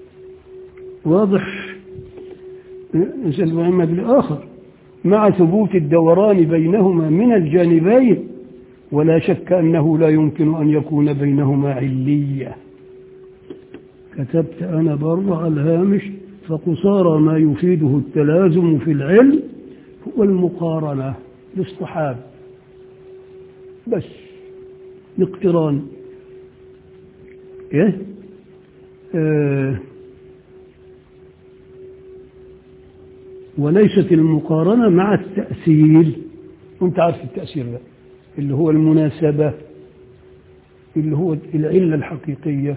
[SPEAKER 2] واضح نسأل محمد الآخر مع ثبوت الدوران بينهما من الجانبين ولا شك أنه لا يمكن أن يكون بينهما علية كتبت أنا برضه على الهامش فقصارى ما يفيده التلازم في العلم هو المقارنة الاصطحاب بس الاقتران ايه آه وليست المقارنة مع التأثير وانت عارف التأثير ده اللي هو المناسبة اللي هو العلة الحقيقية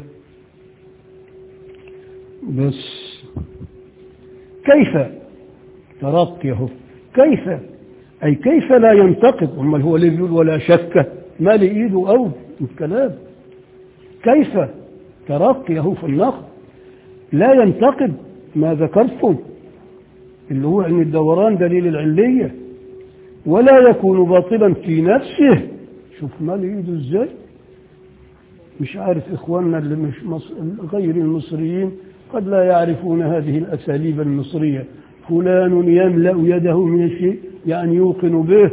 [SPEAKER 2] بس كيف ترقيه كيف أي كيف لا ينتقد أما هو اللي بيقول ولا شك ما لإيده أو الكلام كيف ترقيه في النقد لا ينتقد ما ذكرتم اللي هو أن الدوران دليل العلية ولا يكون باطلا في نفسه شوف ما لإيده إزاي مش عارف إخواننا اللي مش مصر غير المصريين قد لا يعرفون هذه الأساليب المصرية فلان يملأ يده من الشيء يعني يوقن به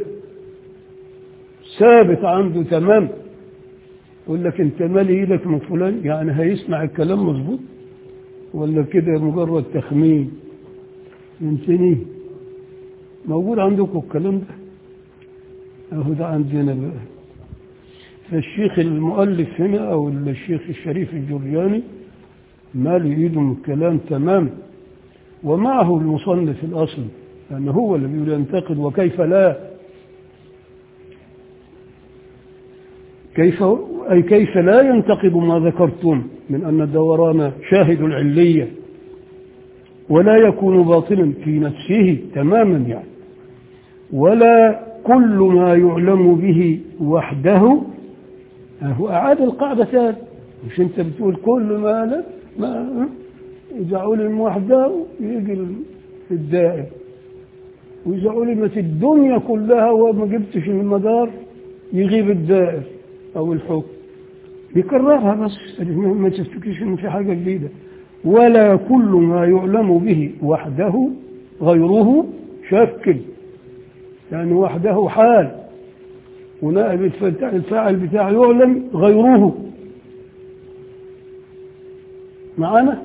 [SPEAKER 2] ثابت عنده تمام يقول لك انت مالي ايدك من فلان يعني هيسمع الكلام مظبوط ولا كده مجرد تخمين فهمتني موجود عندكم الكلام ده اهو ده عندنا بقى فالشيخ المؤلف هنا او الشيخ الشريف الجرياني مال ايده من الكلام تمام ومعه المصنف الاصل لان هو اللي بيقول ينتقد وكيف لا كيف أي كيف لا ينتقد ما ذكرتم من أن الدوران شاهد العلية ولا يكون باطلا في نفسه تماما يعني ولا كل ما يعلم به وحده هو أعاد القاعدة ثاني مش أنت بتقول كل ما لا ما إذا علم وحده يجي الدائم وإذا علمت الدنيا كلها وما جبتش المدار يغيب الدائر أو الحكم يكررها بس ما تفتكرش إن في حاجة جديدة ولا كل ما يعلم به وحده غيره شكل يعني وحده حال ونائب الفاعل بتاعه يعلم غيره معنا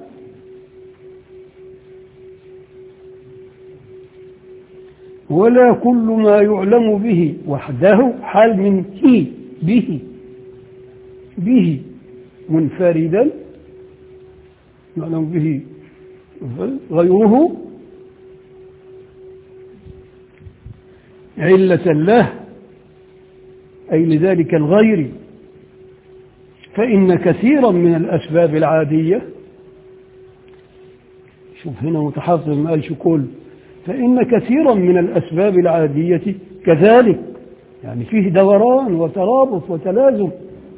[SPEAKER 2] ولا كل ما يعلم به وحده حال من هي به به منفردا يعلم به غيره علة له أي لذلك الغير فإن كثيرا من الأسباب العادية شوف هنا متحفظ ما قالش كل فإن كثيرا من الأسباب العادية كذلك يعني فيه دوران وترابط وتلازم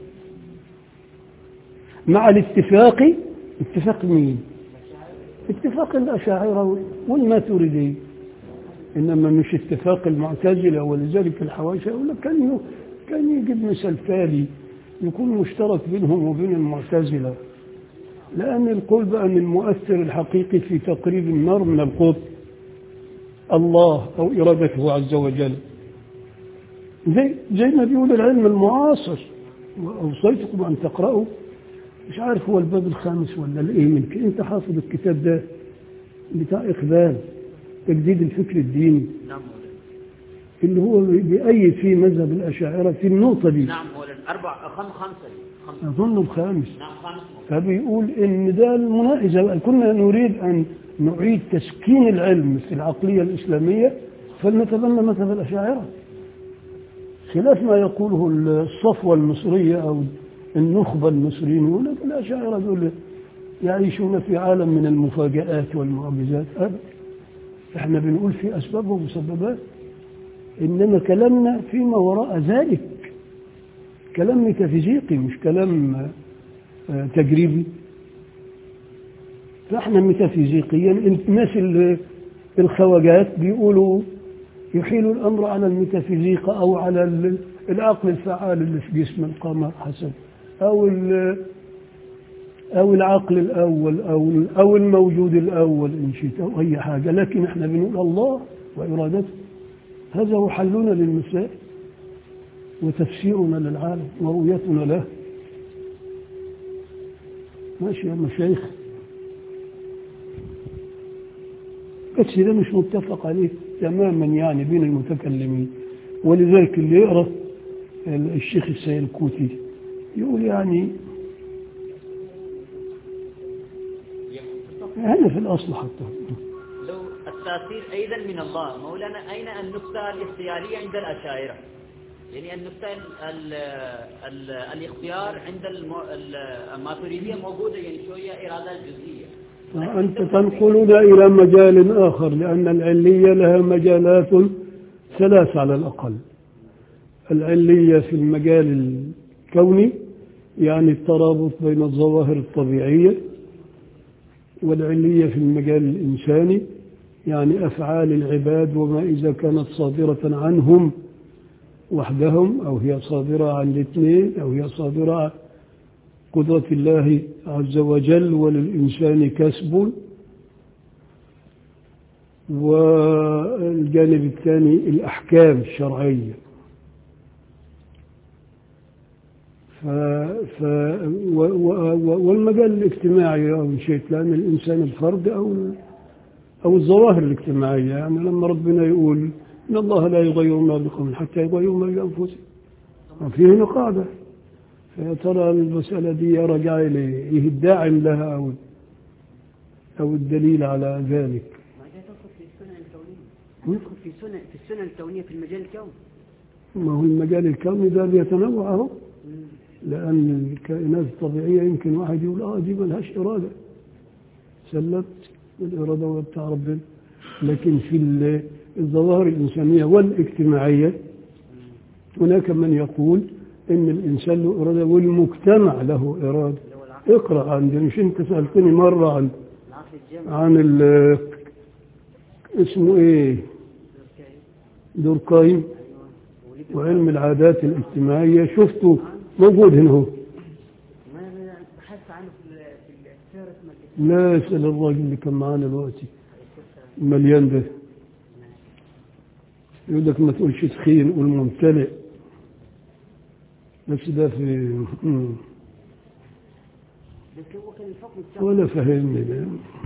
[SPEAKER 2] مع الاتفاق اتفاق مين اتفاق الأشاعرة والماتريدية إنما مش اتفاق المعتزلة ولذلك الحواشي يقول لك كان كان يجيب مثال تالي يكون مشترك بينهم وبين المعتزلة لأن القول بأن المؤثر الحقيقي في تقريب النار من القطب الله أو إرادته عز وجل زي, زي ما بيقول العلم المعاصر وأوصيتكم أن تقرأوا مش عارف هو الباب الخامس ولا الايه من انت حافظ الكتاب ده بتاع إقبال تجديد الفكر الديني
[SPEAKER 4] نعم
[SPEAKER 2] اللي هو بيأيد فيه مذهب الأشاعرة في النقطة دي
[SPEAKER 4] نعم مولانا أربع خم خمسة خمسة
[SPEAKER 2] أظن الخامس
[SPEAKER 4] نعم خمسة
[SPEAKER 2] فبيقول إن ده المنا... إذا كنا نريد أن نعيد تسكين العلم في العقلية الإسلامية فلنتبنى مذهب الأشاعرة خلاف ما يقوله الصفوة المصرية أو النخبة المصريين يقول لك الأشاعرة دول يعيشون في عالم من المفاجآت والمعجزات أبدا احنا بنقول في أسباب ومسببات إنما كلامنا فيما وراء ذلك كلام ميتافيزيقي مش كلام آه، تجريبي فاحنا ميتافيزيقيا الناس اللي- الخواجات بيقولوا يحيلوا الأمر على الميتافيزيقا أو على ال- العقل الفعال اللي في جسم القمر حسب أو ال- أو العقل الأول أو أو الموجود الأول إن شئت أو أي حاجة لكن احنا بنقول الله وإرادته هذا هو حلنا للمسائل وتفسيرنا للعالم ورؤيتنا له ماشي يا مشايخ بس ده مش متفق عليه تماما يعني بين المتكلمين ولذلك اللي يقرأ الشيخ السيد الكوتي يقول يعني هذا في الأصل حتى
[SPEAKER 4] لو التأثير أيضا من الله مولانا أين النقطة الاختيارية عند الأشاعرة يعني النقطة ال ال ال الاختيار عند المو- ال- الماتريدية موجودة يعني شوية إرادة جزئية
[SPEAKER 2] أنت تنقلنا إلى مجال آخر لأن العلية لها مجالات ثلاث على الأقل العلية في المجال الكوني يعني الترابط بين الظواهر الطبيعية والعلية في المجال الإنساني يعني أفعال العباد وما إذا كانت صادرة عنهم وحدهم أو هي صادرة عن الاثنين أو هي صادرة عن قدرة الله عز وجل وللإنسان كسب والجانب الثاني الأحكام الشرعية ف ف و و و والمجال الاجتماعي أو إن شئت لأن الإنسان الفرد أو أو الظواهر الاجتماعية يعني لما ربنا يقول إن الله لا يغير ما بقوم حتى يغيروا ما بأنفسهم وفي هنا قاعدة فيا ترى المسألة دي راجعة إليه إيه الداعم لها أو أو الدليل على ذلك
[SPEAKER 5] ما ده تدخل في السنن الكونية تدخل في سنن في السنن الكونية في المجال الكوني
[SPEAKER 2] ما هو المجال الكوني ده بيتنوع أهو لأن الكائنات الطبيعية يمكن واحد يقول آه دي ملهاش إرادة سلبت الإرادة بتاع ربنا لكن في ال- الظواهر الإنسانية والاجتماعية هناك من يقول إن الإنسان له إرادة والمجتمع له إرادة
[SPEAKER 5] اللي هو العقل
[SPEAKER 2] اقرأ عندي مش أنت سألتني مرة عن
[SPEAKER 5] العقل الجامع
[SPEAKER 2] عن ال اسمه إيه دوركايم
[SPEAKER 5] وليد
[SPEAKER 2] وعلم العادات الاجتماعية شفته موجود هنا هو
[SPEAKER 5] ما أنا بحثت عنه في ال- في السيرة اسمها
[SPEAKER 2] لا يسأل الراجل اللي كان معانا دلوقتي المليان ده يقول لك ما تقولش تخين قول ممتلئ بس ده في مم.
[SPEAKER 5] بس هو كان الحكم بتاعه
[SPEAKER 2] ولا فهمني ده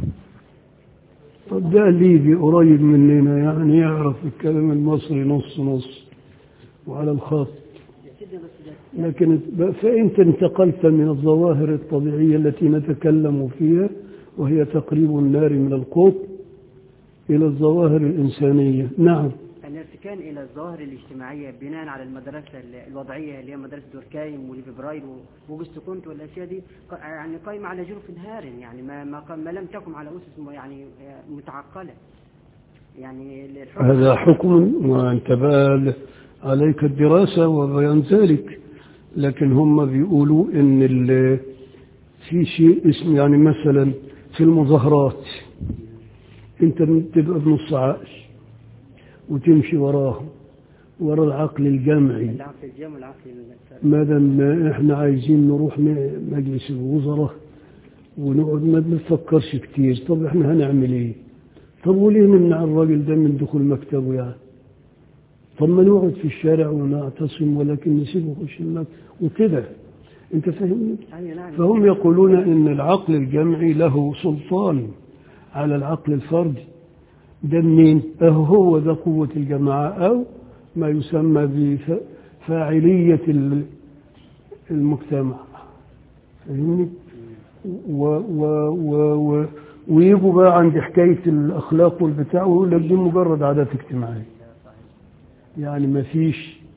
[SPEAKER 2] طب ده ليبي قريب مننا يعني يعرف الكلام المصري نص نص وعلى الخط
[SPEAKER 5] يا سيدنا بس ده
[SPEAKER 2] لكن فأنت انتقلت من الظواهر الطبيعية التي نتكلم فيها وهي تقريب النار من القطب إلى الظواهر الإنسانية نعم
[SPEAKER 5] الارتكان الى الظواهر الاجتماعيه بناء على المدرسه ال- الوضعيه اللي هي مدرسه دوركايم وليفي برايل وأوجست كونت والاشياء دي ق- يعني قائمه على جرف هار يعني ما ما, قام- ما لم تقم على اسس م- يعني متعقله يعني الحكم
[SPEAKER 2] هذا حكم وأنت بقى عليك الدراسة وبيان ذلك لكن هم بيقولوا إن ال- في شيء اسمه يعني مثلا في المظاهرات أنت تبقى بنص عقل وتمشي وراه ورا العقل الجمعي
[SPEAKER 5] العقل الجامع والعقل ال-
[SPEAKER 2] ما دام احنا عايزين نروح م- مجلس الوزراء ونقعد ما بنفكرش كتير طب احنا هنعمل ايه طب وليه نمنع الراجل ده من دخول مكتبه يعني طب ما نقعد في الشارع ونعتصم ولكن نسيبه يخش المكتب وكده انت فاهمني
[SPEAKER 5] أيوة نعم
[SPEAKER 2] فهم يقولون ان العقل الجمعي له سلطان على العقل الفردي ده منين اهو هو ده قوة الجماعة او ما يسمى بفاعلية ال- المجتمع فاهمني و و و و ويجوا بقى عند حكاية الأخلاق والبتاع ويقول لك دي مجرد عادات اجتماعية يعني ما فيش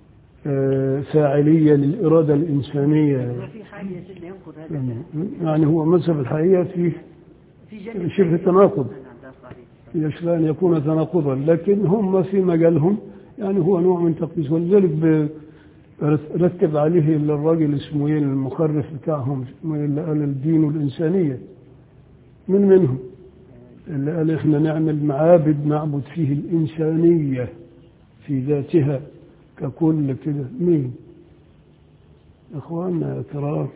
[SPEAKER 2] آه، فاعلية للإرادة الإنسانية
[SPEAKER 5] ما في حاجة يا سيدنا ينقض هذا
[SPEAKER 2] يعني يعني هو مذهب الحقيقة فيه
[SPEAKER 5] في جانب
[SPEAKER 2] شبه تناقض
[SPEAKER 5] نعم ده صحيح
[SPEAKER 2] يشفى أن يكون تناقضا لكن هم في مجالهم يعني هو نوع من تقديس ولذلك ب- رتب عليه الراجل اسمه ايه المخرف بتاعهم اسمه إيه اللي قال الدين والإنسانية من منهم اللي قال احنا نعمل معابد نعبد فيه الإنسانية في ذاتها ككل كده مين اخواننا يا كرام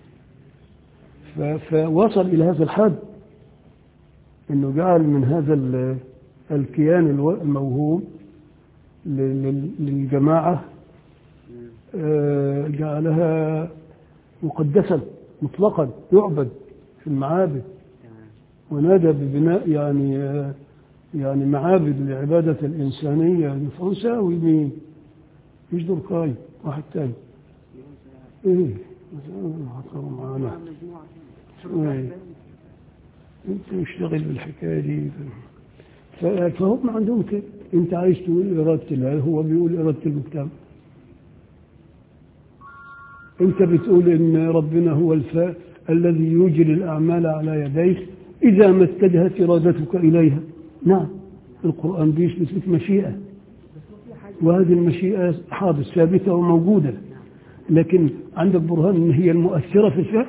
[SPEAKER 2] ف- فوصل إلى هذا الحد انه جعل من هذا ال- الكيان الو- الموهوم ل- لل- للجماعة آه، جعلها مقدسا مطلقا يعبد في المعابد
[SPEAKER 5] تمام
[SPEAKER 2] ونادى ببناء يعني آه، يعني معابد لعبادة الإنسانية فرنساوي مين؟ مش دوركاي واحد تاني ايه حصلوا معانا
[SPEAKER 5] مع مجموعة
[SPEAKER 2] إيه. انت مشتغل بالحكايه دي ف- فهم عندهم كده انت عايز تقول اراده الله هو بيقول اراده المجتمع انت بتقول ان ربنا هو الفاء الذي يجري الاعمال على يديه اذا ما اتجهت ارادتك اليها نعم القران بيثبت لك مشيئه وهذه المشيئه حاضر ثابته وموجوده لكن عندك برهان ان هي المؤثره في الفعل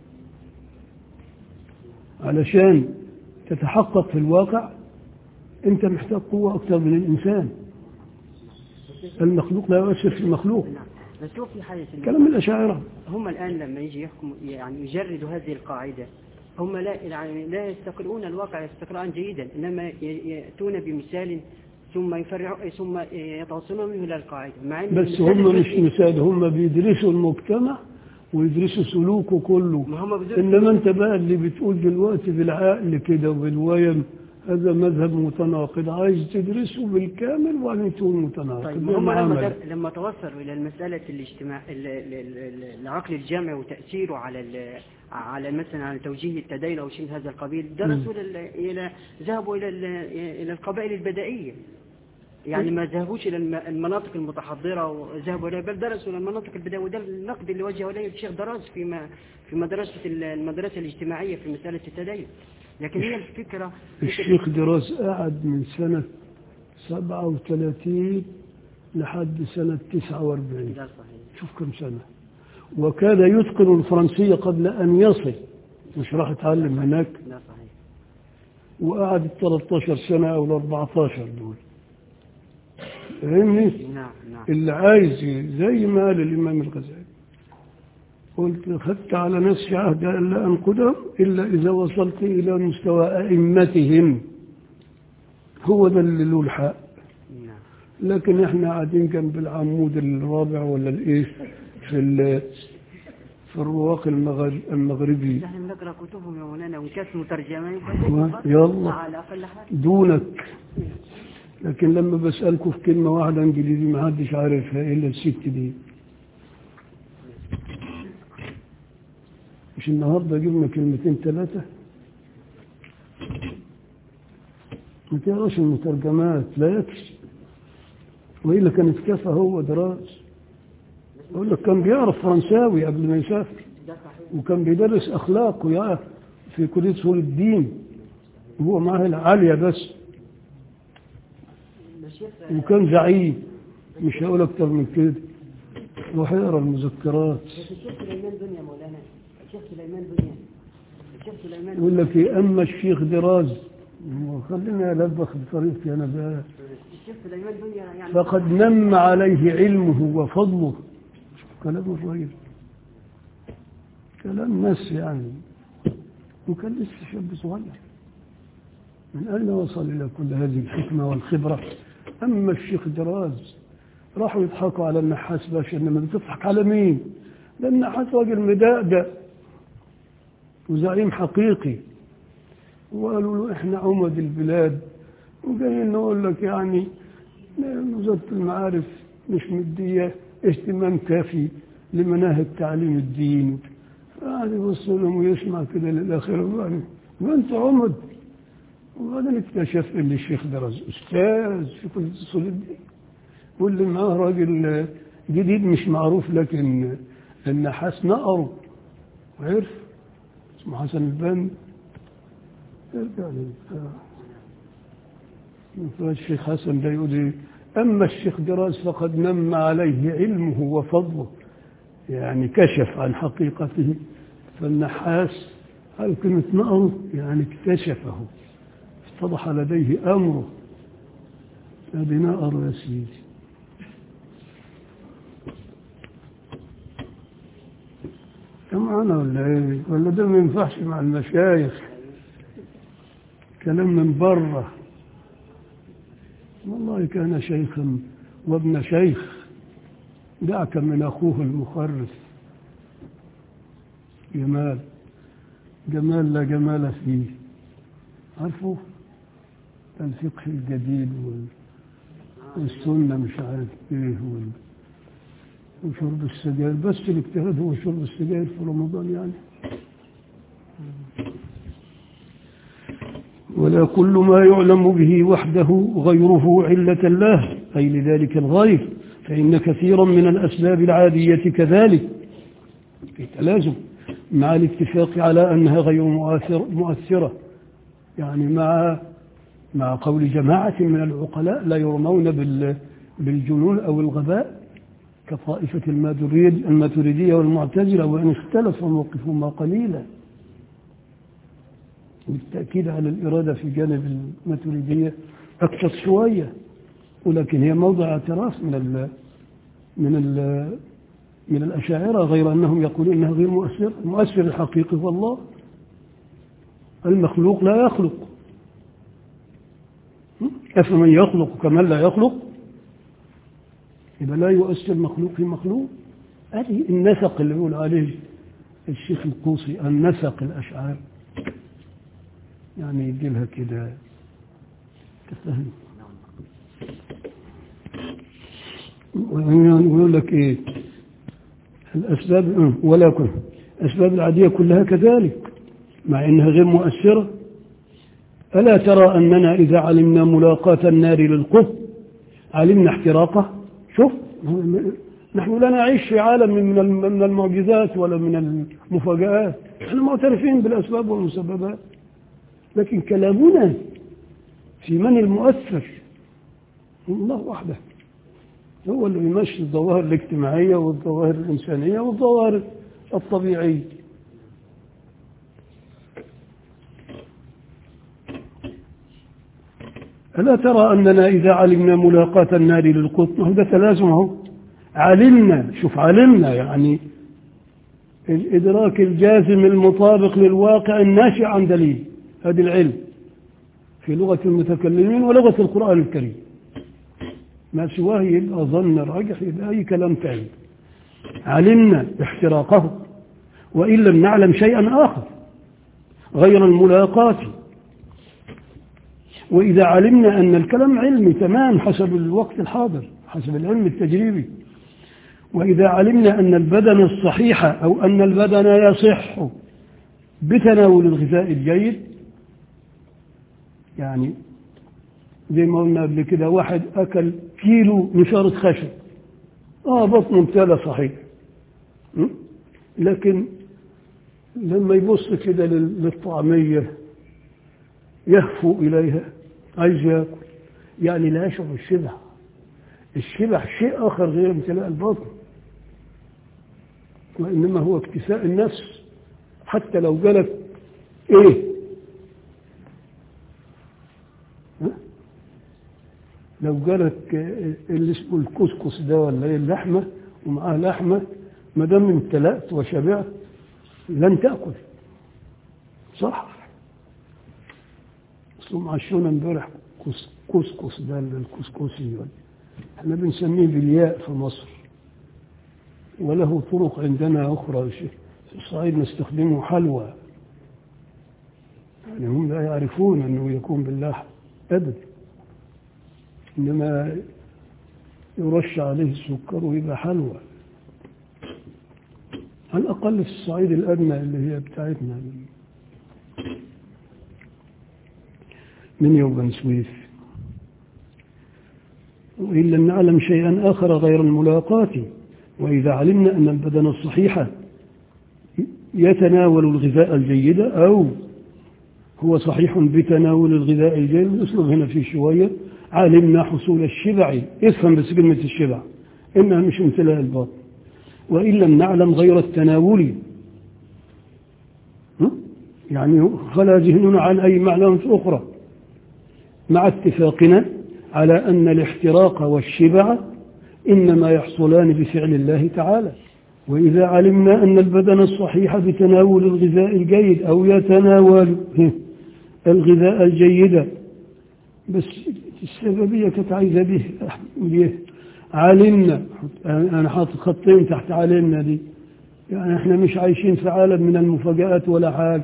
[SPEAKER 2] علشان تتحقق في الواقع انت محتاج قوة اكثر من الانسان المخلوق لا يؤثر في المخلوق
[SPEAKER 5] نعم بس هو في حاجة سيدنا
[SPEAKER 2] كلام الاشاعرة
[SPEAKER 5] هم الآن لما يجي يحكموا يعني يجردوا هذه القاعدة هم لا يعني لا يستقرؤون الواقع استقراء جيدا إنما ي- يأتون بمثال ثم يفرعوا ثم يتوصلون منه إلى القاعدة مع إن
[SPEAKER 2] بس
[SPEAKER 5] المثال
[SPEAKER 2] هم مش
[SPEAKER 5] الجزئي-
[SPEAKER 2] مثال هم بيدرسوا المجتمع ويدرسوا سلوكه كله
[SPEAKER 5] ما هم بدون
[SPEAKER 2] انما انت بقى اللي بتقول دلوقتي بالعقل كده وبالويم هذا مذهب متناقض عايز تدرسه بالكامل وبعدين تقول متناقض
[SPEAKER 5] طيب
[SPEAKER 2] ده
[SPEAKER 5] هم لما
[SPEAKER 2] معاملة.
[SPEAKER 5] در- لما توصلوا الى المساله الاجتماع ال- ال- ال- ال- العقل الجامعي وتاثيره على ال- على مثلا على توجيه التدين او شيء من هذا القبيل درسوا لل- الى ذهبوا الى ال- الى القبائل البدائيه يعني ما ذهبوش الى الم- المناطق المتحضره وذهبوا الى بل درسوا الى المناطق البدائيه وده النقد اللي وجهه اليه الشيخ دراز في ما في مدرسه ال- المدرسه الاجتماعيه في مساله التدين لكن هي الفكره فكرة-
[SPEAKER 2] الشيخ دراس قعد من سنة 37 لحد سنة 49
[SPEAKER 5] ده صحيح
[SPEAKER 2] شوف كم سنة وكان يتقن الفرنسية قبل أن يصل مش راح يتعلم هناك
[SPEAKER 5] ده صحيح
[SPEAKER 2] وقعد ال 13 سنة أو ال 14 دول فاهمني؟
[SPEAKER 5] نعم نعم
[SPEAKER 2] اللي عايز زي ما قال الإمام الغزالي قلت خدت على نفسي عهد ألا أنقدهم إلا إذا وصلت إلى مستوى أئمتهم هو ده اللي له الحق
[SPEAKER 5] نعم
[SPEAKER 2] لكن احنا قاعدين جنب العمود الرابع ولا الايه في ال- في الرواق المغر- المغربي
[SPEAKER 5] نحن بنقرا كتبهم يا مولانا وان كانت مترجمه
[SPEAKER 2] و- يلا.
[SPEAKER 5] على اقل حاجه
[SPEAKER 2] دونك لكن لما بسألكم في كلمة واحدة انجليزي ما حدش عارفها الا الست دي مش النهارده جبنا كلمتين ثلاثة ما تقراش المترجمات لا يكفي وإلا كانت كفى هو دراس أقول لك كان بيعرف فرنساوي قبل ما يسافر
[SPEAKER 5] ده صحيح
[SPEAKER 2] وكان بيدرس أخلاق ويعرف في كلية أصول الدين وهو معاه العالية بس
[SPEAKER 5] الشيخ
[SPEAKER 2] وكان زعيم مش هقول أكتر من كده روح اقرا المذكرات
[SPEAKER 5] بس الشيخ سليمان بنيا مولانا الشيخ سليمان بنيا الشيخ سليمان
[SPEAKER 2] يقول لك إيه أما الشيخ دراز خلينا ألبخ بطريقتي أنا بقى
[SPEAKER 5] الشيخ سليمان بنيا يعني
[SPEAKER 2] فقد نم عليه علمه وفضله شوف كلام الرجل كلام ناس يعني وكان لسه شاب صغير من أين وصل إلى كل هذه الحكمة والخبرة أما الشيخ دراز راحوا يضحكوا على النحاس باشا إنما بتضحك على مين ده النحاس راجل مدقدق وزعيم حقيقي وقالوا له إحنا عمد البلاد وجايين نقول لك يعني وزارة المعارف مش مدية اهتمام كافي لمناهج تعليم الدين فقعد يبص لهم ويسمع كده للآخر وقال ما أنت عمد وبعدين اكتشف ان الشيخ درز استاذ في كليه اصول الدين واللي معاه راجل جديد مش معروف لكن النحاس نقره عرف اسمه حسن البنا يرجع للبتاع فالشيخ حسن ده يقول إيه؟ أما الشيخ دراز فقد نم عليه علمه وفضله يعني كشف عن حقيقته فالنحاس هل كلمة نقره يعني اكتشفه اتضح لديه أمره هذه نقر يا سيدي معنا ولا ايه ولا ده ما ينفعش مع المشايخ كلام من بره والله كان شيخا وابن شيخ دعك من اخوه المخرف جمال جمال لا جمال فيه عارفه الفقه الجديد وال- والسنة مش عارف ايه وال... وشرب السجاير بس الاجتهاد هو شرب السجاير في رمضان يعني ولا كل ما يعلم به وحده غيره علة له أي لذلك الغير فإن كثيرا من الأسباب العادية كذلك في تلازم مع الاتفاق على أنها غير مؤثر مؤثرة يعني مع مع قول جماعة من العقلاء لا يرمون بال بالجنون أو الغباء كطائفة الماتريد الماتريدية والمعتزلة وإن اختلف موقفهما قليلا بالتأكيد على الإرادة في جانب الماتريدية أكثر شوية ولكن هي موضع اعتراف من ال من ال من الأشاعرة غير أنهم يقولون أنها غير مؤثر المؤثر الحقيقي هو الله المخلوق لا يخلق أفمن يخلق كمن لا يخلق يبقى لا يؤثر مخلوق في مخلوق هذه النسق اللي يقول عليه الشيخ القوسي النسق الأشعار يعني يدي لها كده تفهم ويقول لك ايه الاسباب ولكن الاسباب العاديه كلها كذلك مع انها غير مؤثره الا ترى اننا اذا علمنا ملاقاه النار للقطب علمنا احتراقه شوف نحن لا نعيش في عالم من من المعجزات ولا من المفاجآت نحن معترفين بالأسباب والمسببات لكن كلامنا في من المؤثر الله وحده هو اللي يمشي الظواهر الاجتماعية والظواهر الإنسانية والظواهر الطبيعية ألا ترى أننا إذا علمنا ملاقاة النار للقطن هذا تلازم اهو علمنا شوف علمنا يعني الإدراك الجازم المطابق للواقع الناشئ عن دليل هذا العلم في لغة المتكلمين ولغة القرآن الكريم ما سواه يبقى ظن راجح يبقى أي كلام تاني علمنا احتراقه وإن لم نعلم شيئا آخر غير الملاقاة وإذا علمنا أن الكلام علمي تمام حسب الوقت الحاضر حسب العلم التجريبي وإذا علمنا أن البدن الصحيح أو أن البدن يصح بتناول الغذاء الجيد يعني زي ما قلنا قبل كده واحد أكل كيلو نشارة خشب آه بطنه امتلى صحيح م? لكن لما يبص كده لل- للطعمية يهفو إليها عايز ياكل يعني لا يشعر بالشبع الشبع شيء آخر غير امتلاء البطن وإنما هو اكتساء النفس حتى لو جالك إيه ها؟ لو جالك اللي اسمه الكسكس ده ولا ايه اللحمه ومعاه لحمه ما دام امتلأت وشبعت لن تأكل صح اصلهم عشونا امبارح كس- كسكس ده اللي الكسكسي ولا احنا بنسميه بالياء في مصر وله طرق عندنا أخرى في الصعيد نستخدمه حلوى يعني هم لا يعرفون أنه يكون باللحم أبدا إنما يرش عليه السكر ويبقى حلوى على الأقل في الصعيد الأدنى اللي هي بتاعتنا من يوم بن سويف وإن لم نعلم شيئا آخر غير الملاقاة وإذا علمنا أن البدن الصحيح يتناول الغذاء الجيد أو هو صحيح بتناول الغذاء الجيد نسلب هنا في شوية علمنا حصول الشبع افهم بس كلمة الشبع إنها مش امتلاء الباطن وإن لم نعلم غير التناول ها؟ يعني خلا ذهننا عن أي معلومة أخرى مع اتفاقنا على أن الاحتراق والشبع إنما يحصلان بفعل الله تعالى وإذا علمنا أن البدن الصحيح بتناول الغذاء الجيد أو يتناول الغذاء الجيد بس السببية كانت عايزة به به علمنا أنا حاطط خطين تحت علمنا دي يعني احنا مش عايشين في عالم من المفاجآت ولا حاجة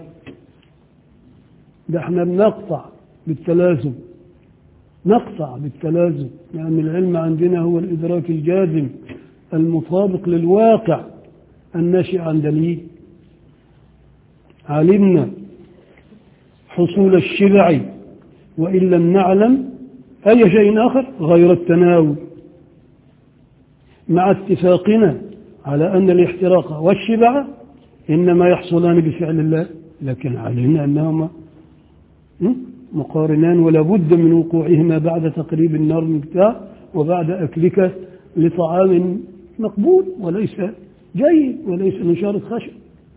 [SPEAKER 2] ده احنا بنقطع بالتلازم نقطع بالتلازم لأن يعني العلم عندنا هو الإدراك الجازم المطابق للواقع الناشئ عن دليل علمنا حصول الشبع وإن لم نعلم أي شيء آخر غير التناول مع اتفاقنا على أن الاحتراق والشبع إنما يحصلان بفعل الله لكن علمنا أنهما مقارنان ولا بد من وقوعهما بعد تقريب النار من بتاع وبعد أكلك لطعام مقبول وليس جيد وليس نشارة خشب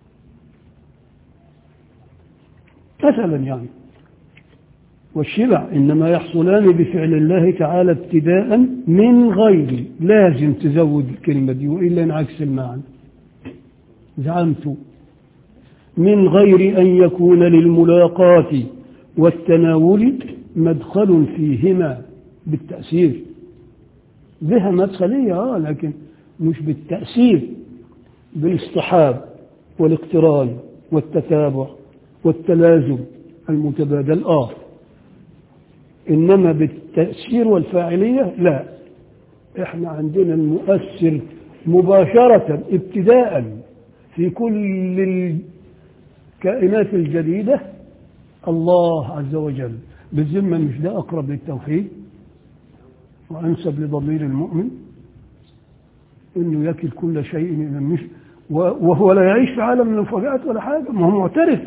[SPEAKER 2] مثلا يعني والشبع إنما يحصلان بفعل الله تعالى ابتداء من غير لازم تزود الكلمة دي وإلا انعكس المعنى زعمت من غير أن يكون للملاقاة والتناول مدخل فيهما بالتأثير بها مدخلية آه لكن مش بالتأثير بالاصطحاب والاقتران والتتابع والتلازم المتبادل آه إنما بالتأثير والفاعلية لا إحنا عندنا المؤثر مباشرة ابتداء في كل الكائنات الجديدة الله عز وجل بالذمة مش ده أقرب للتوحيد وأنسب لضمير المؤمن إنه يكل كل شيء إلى مش وهو لا يعيش في عالم من المفاجآت ولا حاجة ما هو معترف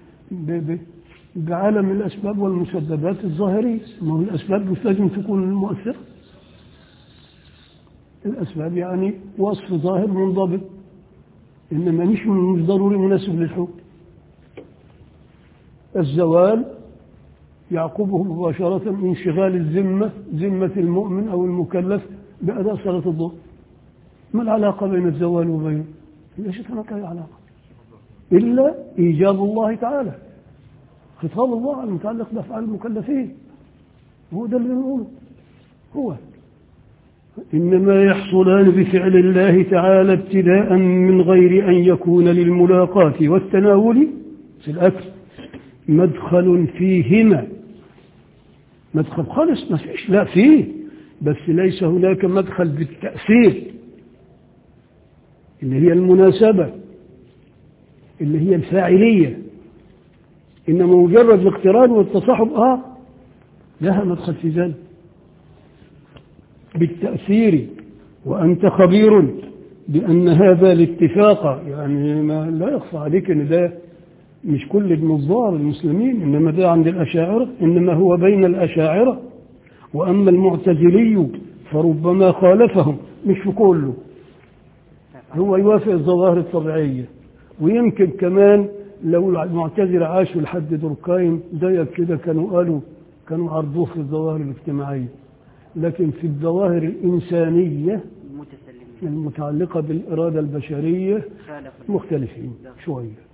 [SPEAKER 2] بعالم الأسباب والمسببات الظاهرية ما هو الأسباب مش لازم تكون مؤثرة الأسباب يعني وصف ظاهر منضبط إنما مش مش ضروري مناسب للحكم الزوال يعقبه مباشرة انشغال الذمة ذمة المؤمن أو المكلف بأداء صلاة الظهر ما العلاقة بين الزوال وبينه ليست هناك أي علاقة إلا إيجاب الله تعالى خطاب الله المتعلق بأفعال المكلفين هو ده اللي نقوله هو إنما يحصلان بفعل الله تعالى ابتداء من غير أن يكون للملاقاة والتناول في الأكل مدخل فيهما مدخل خالص ما فيش لا فيه بس ليس هناك مدخل بالتأثير اللي هي المناسبة اللي هي الفاعلية إنما مجرد الاقتران والتصاحب آه لها مدخل في ذلك بالتأثير وأنت خبير بأن هذا الاتفاق يعني ما لا يخفى عليك أن ده مش كل النظار المسلمين إنما ده عند الأشاعرة إنما هو بين الأشاعرة وأما المعتزلي فربما خالفهم مش في كله هو يوافق الظواهر الطبيعية ويمكن كمان لو المعتزلة عاشوا لحد دوركايم ضيق كده كانوا قالوا كانوا عرضوه في الظواهر الاجتماعية لكن في الظواهر الإنسانية
[SPEAKER 5] المتسلمين
[SPEAKER 2] المتعلقة بالإرادة البشرية
[SPEAKER 5] خالف
[SPEAKER 2] مختلفين شوية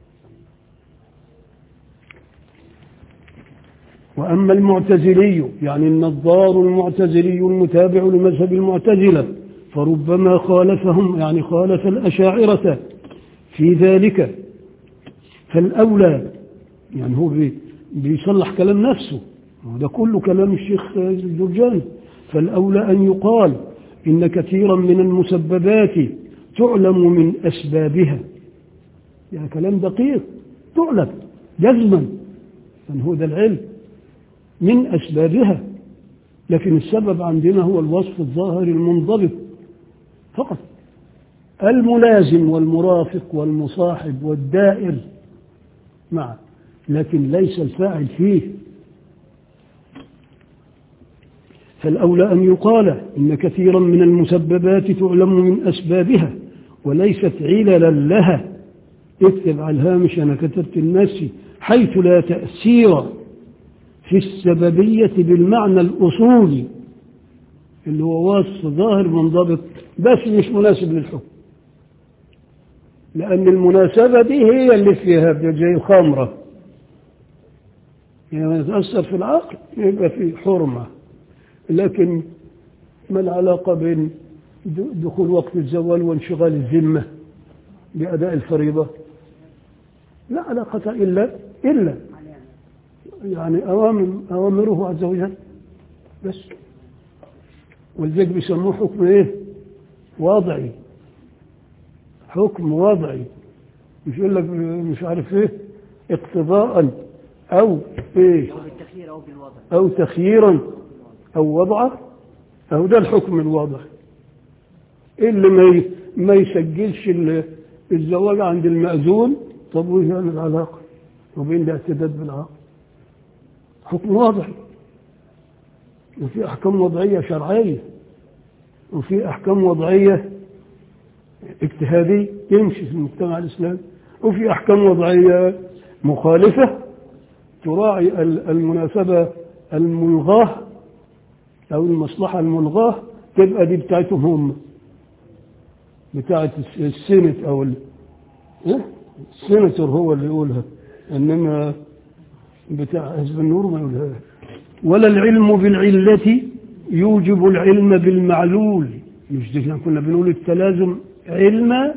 [SPEAKER 2] وأما المعتزلي يعني النظار المعتزلي المتابع لمذهب المعتزلة فربما خالفهم يعني خالف الأشاعرة في ذلك فالأولى يعني هو بي- بيصلح كلام نفسه وده كله كلام الشيخ الجرجاني فالأولى أن يقال إن كثيرا من المسببات تعلم من أسبابها يعني كلام دقيق تعلم جزما يعني هو ده العلم من أسبابها لكن السبب عندنا هو الوصف الظاهر المنضبط فقط الملازم والمرافق والمصاحب والدائر معا لكن ليس الفاعل فيه فالأولى أن يقال إن كثيرا من المسببات تعلم من أسبابها وليست عللا لها اكتب على الهامش أنا كتبت الناس حيث لا تأثير في السببية بالمعنى الأصولي اللي هو وصف ظاهر منضبط بس مش مناسب للحكم لأن المناسبة دي هي اللي فيها زي الخمرة يعني يتأثر في العقل يبقى في حرمة لكن ما العلاقة بين دخول وقت الزوال وانشغال الذمة بأداء الفريضة لا علاقة إلا إلا يعني أوامر أوامره عز وجل بس ولذلك بيسموه حكم إيه؟ وضعي حكم وضعي مش يقول لك مش عارف إيه اقتضاء أو إيه
[SPEAKER 5] أو بالتخيير أو بالوضع
[SPEAKER 2] أو تخييرا أو وضعه أو ده الحكم الواضح اللي ما ي- ما يسجلش ال- الزواج عند المأذون طب وإيه يعني العلاقة وبين الاعتداد بالعقل حكم واضح وفي أحكام وضعية شرعية وفي أحكام وضعية اجتهادية يمشي في المجتمع الإسلامي وفي أحكام وضعية مخالفة تراعي ال- المناسبة الملغاة أو المصلحة الملغاة تبقى دي بتاعتهم هم بتاعت الس- السينت أو ال... إيه؟ السيناتور هو اللي يقولها إنما بتاع حزب النور ما يقولها ولا العلم بالعلة يوجب العلم بالمعلول مش دي إحنا كنا بنقول التلازم علما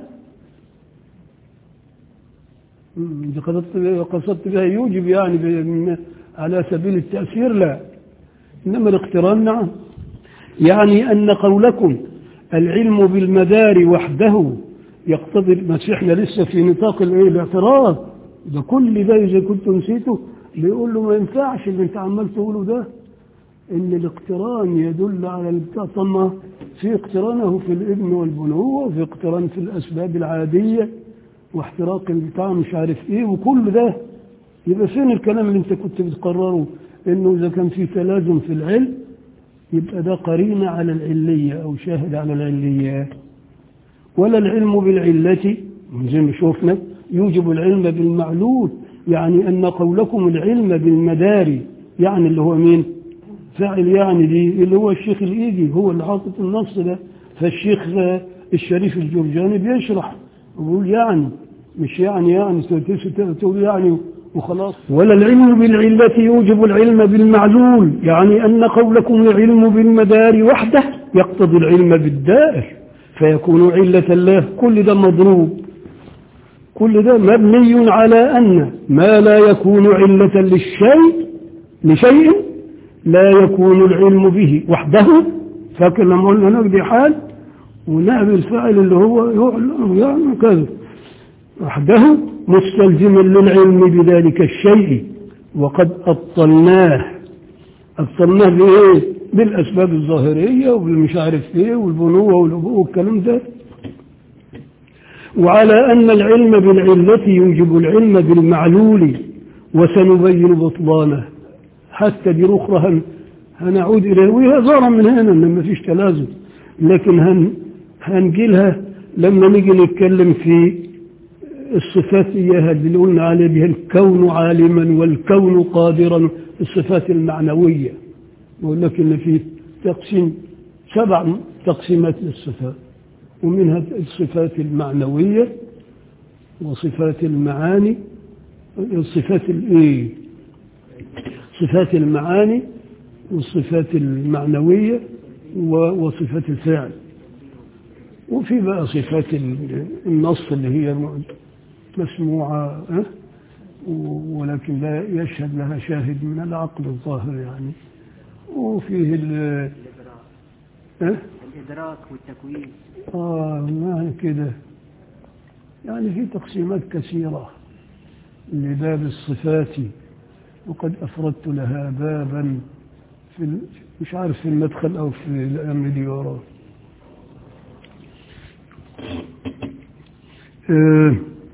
[SPEAKER 2] مم، دي قصدت قصدت بها يوجب يعني ب- على سبيل التأثير لا إنما الاقتران نعم يعني أن قولكم العلم بالمدار وحده يقتضي بس احنا لسه في نطاق الايه الاعتراض ده كل ده اذا كنت نسيته بيقول له ما ينفعش اللي انت عمال تقوله ده ان الاقتران يدل على البتاع طب ما في اقترانه في الابن والبنوه وفي اقتران في الاسباب العاديه واحتراق البتاع مش عارف ايه وكل ده يبقى فين الكلام اللي انت كنت بتقرره انه اذا كان في تلازم في العلم يبقى ده قرينه على العليه او شاهد على العليه ولا العلم بالعلة زي ما شوفنا يوجب العلم بالمعلول يعني أن قولكم العلم بالمداري يعني اللي هو مين فاعل يعني دي اللي هو الشيخ الإيدي هو اللي حاطط النص ده فالشيخ الشريف الجرجاني بيشرح ويقول يعني مش يعني يعني تقول يعني وخلاص ولا العلم بالعلة يوجب العلم بالمعلول يعني أن قولكم العلم بالمدار وحده يقتضي العلم بالدائر فيكون علة الله كل ده مضروب كل ده مبني على أن ما لا يكون علة للشيء لشيء لا يكون العلم به وحده فاكر لما قلنا نقضي حال ونعم الفاعل اللي هو يعلم يعني كذا وحده مستلزما للعلم بذلك الشيء وقد أبطلناه أبطلناه بإيه؟ بالأسباب الظاهرية وبالمش عارف إيه والبنوة والأبوة والكلام ده وعلى أن العلم بالعلة يوجب العلم بالمعلول وسنبين بطلانه حتى دي أخرى هن هنعود إليه وهي ظاهرة من هنا إن ما فيش تلازم لكن هن هنجيلها لما نيجي نتكلم في الصفات إياها اللي قلنا عليه بها الكون عالما والكون قادرا الصفات المعنوية يقول لك إن في تقسيم سبع تقسيمات للصفات ومنها الصفات المعنوية وصفات المعاني الصفات الايه صفات المعاني والصفات المعنوية وصفات الفعل وفي بقى صفات النص اللي هي مسموعة ولكن لا يشهد لها شاهد من العقل الظاهر يعني وفيه ال
[SPEAKER 5] الإدراك والتكوين
[SPEAKER 2] آه ما كده يعني في تقسيمات كثيرة لباب الصفات وقد أفردت لها بابا في ال... مش عارف في المدخل أو في الأيام اللي وراه آه،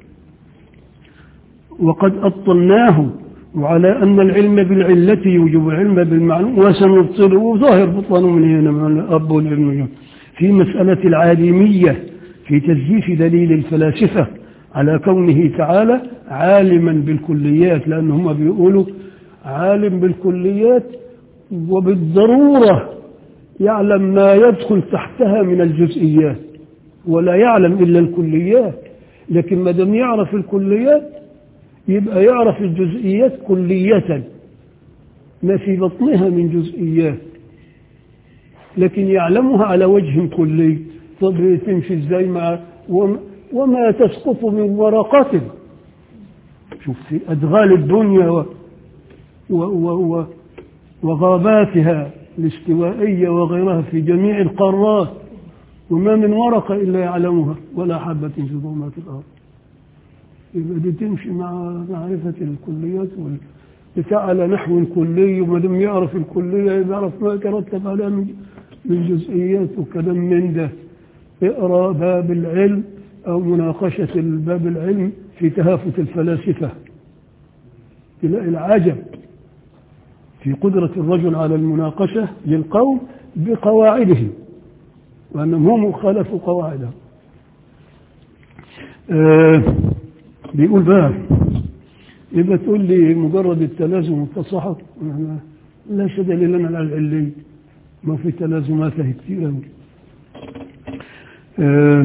[SPEAKER 2] وقد أبطلناه وعلى أن العلم بالعلة يوجب العلم بالمعلوم وسنبطله ظاهر بطلانه من هنا من الأب والعلم في مسألة العالمية في تزييف دليل الفلاسفة على كونه تعالى عالما بالكليات لأن هم بيقولوا عالم بالكليات وبالضرورة يعلم ما يدخل تحتها من الجزئيات ولا يعلم إلا الكليات لكن ما دام يعرف الكليات يبقى يعرف الجزئيات كلية ما في بطنها من جزئيات لكن يعلمها على وجه كلي طب تمشي ازاي مع وما, وما تسقط من ورقة شوف في أدغال الدنيا و و و و وغاباتها الاستوائية وغيرها في جميع القارات وما من ورقة إلا يعلمها ولا حبة في ظلمات الأرض يبقى دي تمشي مع معرفة الكليات وال... بتاع على نحو كلي وما دام يعرف الكلية يبقى يعرف ما يترتب عليها من من جزئيات وكلام من ده اقرا باب العلم أو مناقشة الباب العلم في تهافت الفلاسفة تلاقي العجب في قدرة الرجل على المناقشة للقوم بقواعدهم وأنهم هم خالفوا قواعدهم آه بيقول بقى يبقى تقول لي مجرد التلازم والتصاحب يعني لا شد لنا على العلي ما في تلازمات كتير أوي. آه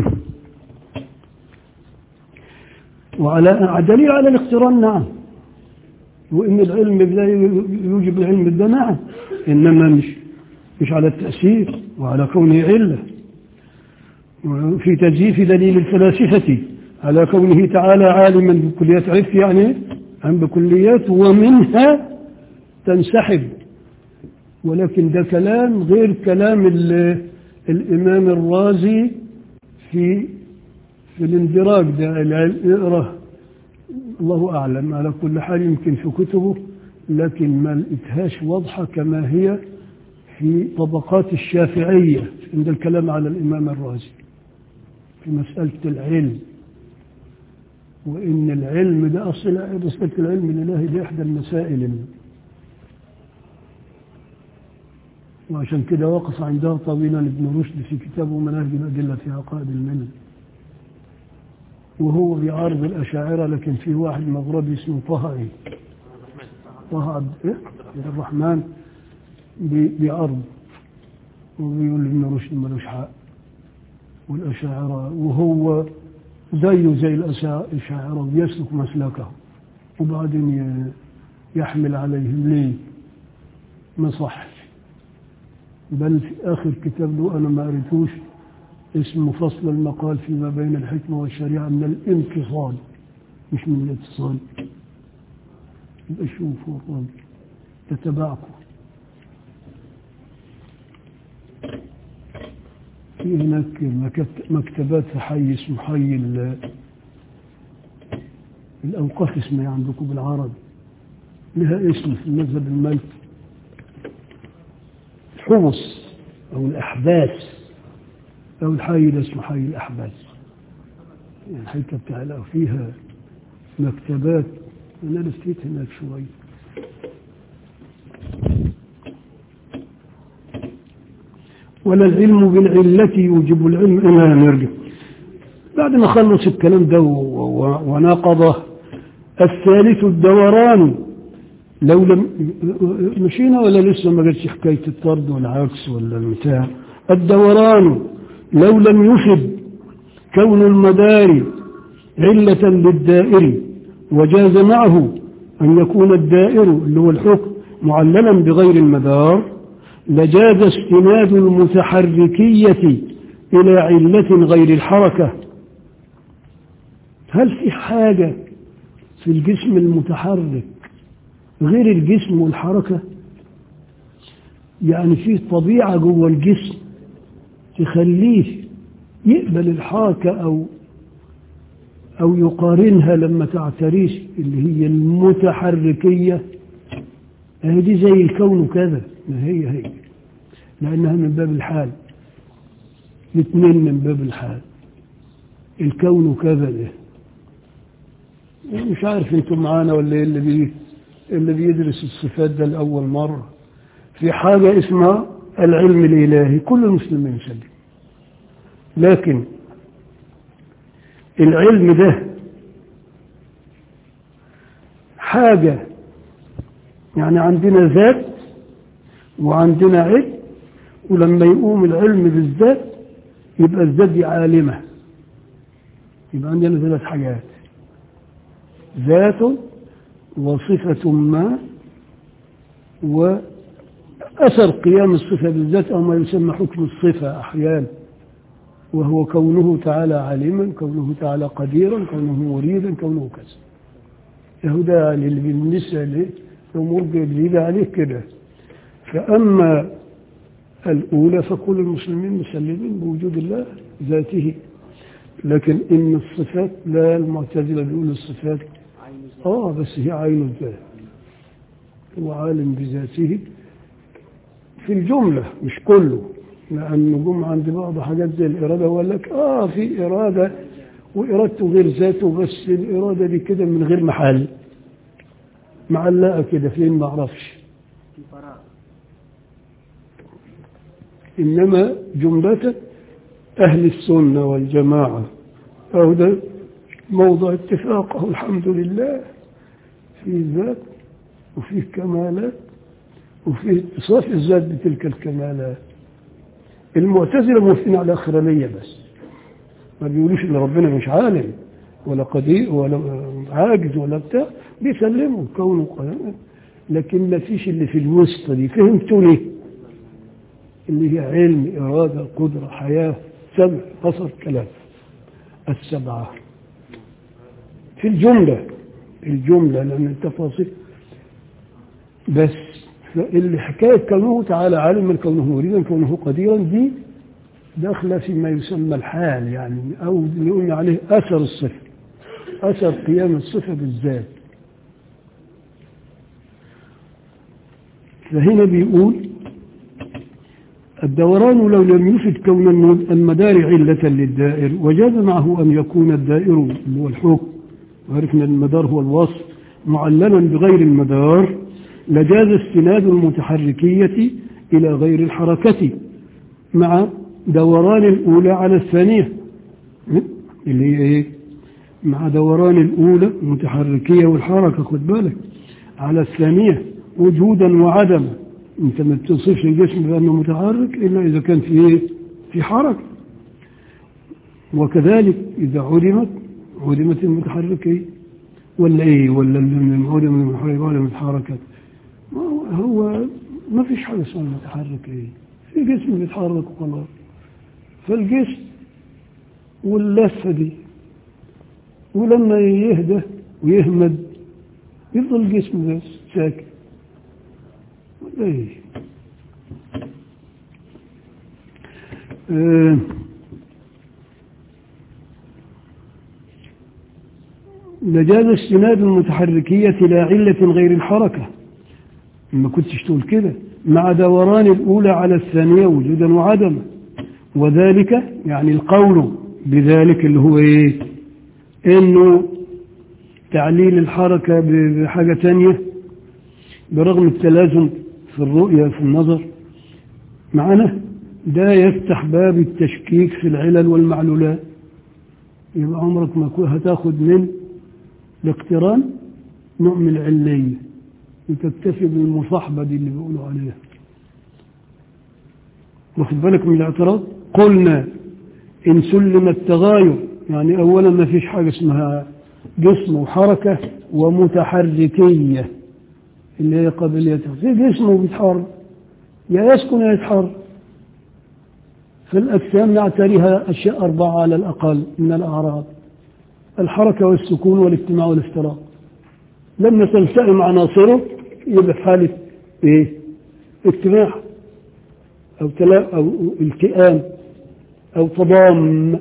[SPEAKER 2] وعلى دليل على الاقتران نعم وإن العلم لا يوجب العلم ده نعم إنما مش مش على التأثير وعلى كونه علة وفي تزييف دليل الفلاسفة على كونه تعالى عالما بكليات عرف يعني عن بكليات ومنها تنسحب ولكن ده كلام غير كلام الإمام الرازي في في الاندراج ده اقرا الله أعلم على كل حال يمكن في كتبه لكن ما لقيتهاش واضحة كما هي في طبقات الشافعية عند الكلام على الإمام الرازي في مسألة العلم وإن العلم ده أصل مسألة العلم الإلهي دي إحدى المسائل وعشان كده وقف عندها طويلا ابن رشد في كتابه مناهج الأدلة في عقائد الملل وهو بيعارض الأشاعرة لكن في واحد مغربي اسمه طه إيه؟ طه عبد إيه؟ عبد الرحمن بي- بيعارض وبيقول ابن رشد ملوش حق والأشاعرة وهو زيه زي الأشاعرة ويسلك مسلكه وبعدين ي- يحمل عليهم ليه ما صحش بل في آخر كتاب له أنا ما قريتوش اسمه فصل المقال فيما بين الحكمة والشريعة من الانفصال مش من الاتصال يبقى شوفوا الراجل تتبعكم في هناك مكت- مكتبات في حي اسمه حي ال- الأوقاف اسمها عندكم بالعربي لها اسم في المذهب المالكي الحمص أو الأحباس أو الحي ده اسمه حي الأحباس يعني الحتة بتاع الأو فيها مكتبات أنا لفيت هناك شوي ولا العلم بالعلة يوجب العلم إلى نرجع بعد ما خلص الكلام ده و- و- وناقضه الثالث الدوران لو لم مشينا ولا لسه ما قالش حكاية الطرد والعكس ولا المتاع الدوران لو لم يفد كون المدار علة للدائر وجاز معه أن يكون الدائر اللي هو الحكم معللا بغير المدار لجاز استناد المتحركية إلى علة غير الحركة هل في حاجة في الجسم المتحرك غير الجسم والحركة يعني في طبيعة جوه الجسم تخليه يقبل الحركة أو أو يقارنها لما تعتريش اللي هي المتحركية هي دي زي الكون كذا ما هي هي لأنها من باب الحال الاثنين من باب الحال الكون كذا ده مش عارف انتم معانا ولا ايه اللي بي اللي بيدرس الصفات ده لأول مرة في حاجة اسمها العلم الإلهي كل المسلمين يسلم لكن العلم ده حاجة يعني عندنا ذات وعندنا علم ولما يقوم العلم بالذات يبقى الذات دي عالمة يبقى عندنا ثلاث حاجات ذات وصفة ما وأثر قيام الصفة بالذات أو ما يسمى حكم الصفة أحيانا وهو كونه تعالى عالما كونه تعالى قديرا كونه مريدا كونه كذا يهودا اللي بالنسبة لأمور جديدة عليه كده فأما الأولى فكل المسلمين مسلمين بوجود الله ذاته لكن إن الصفات لا المعتزلة بيقولوا الصفات آه بس هي عين الذات هو عالم بذاته في الجملة مش كله لأنه جم عند بعض حاجات زي الإرادة هو قال لك آه في إرادة وإرادته غير ذاته بس الإرادة دي كده من غير محل معلقة كده فين ما أعرفش
[SPEAKER 5] في فراغ
[SPEAKER 2] إنما جملة أهل السنة والجماعة أو ده موضع اتفاقه الحمد لله في ذات وفيه كمالات وفيه اتصاف الذات بتلك الكمالات المعتزلة موافقين على الآخرانية بس ما بيقولوش إن ربنا مش عالم ولا قدير ولا عاجز ولا بتاع بيسلموا كونه قيام لكن ما فيش اللي في الوسط دي فهمتوني اللي هي علم إرادة قدرة حياة سمع بصر كلام السبعة في الجملة الجملة لأن التفاصيل بس اللي حكاية كونه تعالى عالما كونه مريدا كونه قديرا دي داخلة فيما يسمى الحال يعني أو نقول عليه أثر الصفة أثر قيام الصفة بالذات فهنا بيقول الدوران لو لم يفد كون المدار علة للدائر وجاز معه أن يكون الدائر اللي هو الحكم وعرفنا المدار هو الوصف معللا بغير المدار لجاز استناد المتحركية إلى غير الحركة مع دوران الأولى على الثانية اللي هي إيه؟ مع دوران الأولى المتحركية والحركة خد بالك على الثانية وجودا وعدما انت ما بتصفش الجسم بأنه متحرك إلا إذا كان في إيه؟ في حركة وكذلك إذا عدمت عدمت المتحركة ولا إيه ولا عدم المتحركة ولا المتحركة هو ما فيش حاجة اسمها متحرك إيه في جسم بيتحرك وخلاص فالجسم واللفة دي ولما يهدى ويهمد يفضل الجسم بس ساكت ولا ايه آه لجاز استناد المتحركية إلى علة غير الحركة ما كنتش تقول كده مع دوران الأولى على الثانية وجودا وعدما وذلك يعني القول بذلك اللي هو ايه انه تعليل الحركة بحاجة تانية برغم التلازم في الرؤية في النظر معنا ده يفتح باب التشكيك في العلل والمعلولات يبقى عمرك ما هتاخد من الاقتران نوع من العلية وتكتفي بالمصاحبة دي اللي بيقولوا عليها واخد بالك من الاعتراض قلنا إن سلم التغاير يعني أولا ما فيش حاجة اسمها جسم وحركة ومتحركية اللي هي قابليتها في جسم بيتحرك يا يسكن يا يتحرك في الأجسام نعتريها أشياء أربعة على الأقل من الأعراض الحركة والسكون والاجتماع والافتراق لما تلتئم عناصره يبقى في حالة إيه؟ اجتماع أو تلا أو التئام أو تضام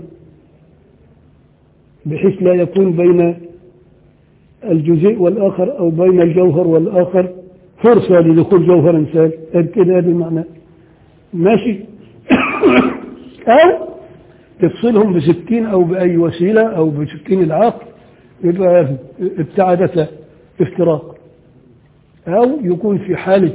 [SPEAKER 2] بحيث لا يكون بين الجزء والآخر أو بين الجوهر والآخر فرصة لدخول جوهر إنسان كده هذا المعنى ماشي أو تفصلهم بسكين أو بأي وسيلة أو بسكين العقل يبقى ابتعدت افتراق أو يكون في حالة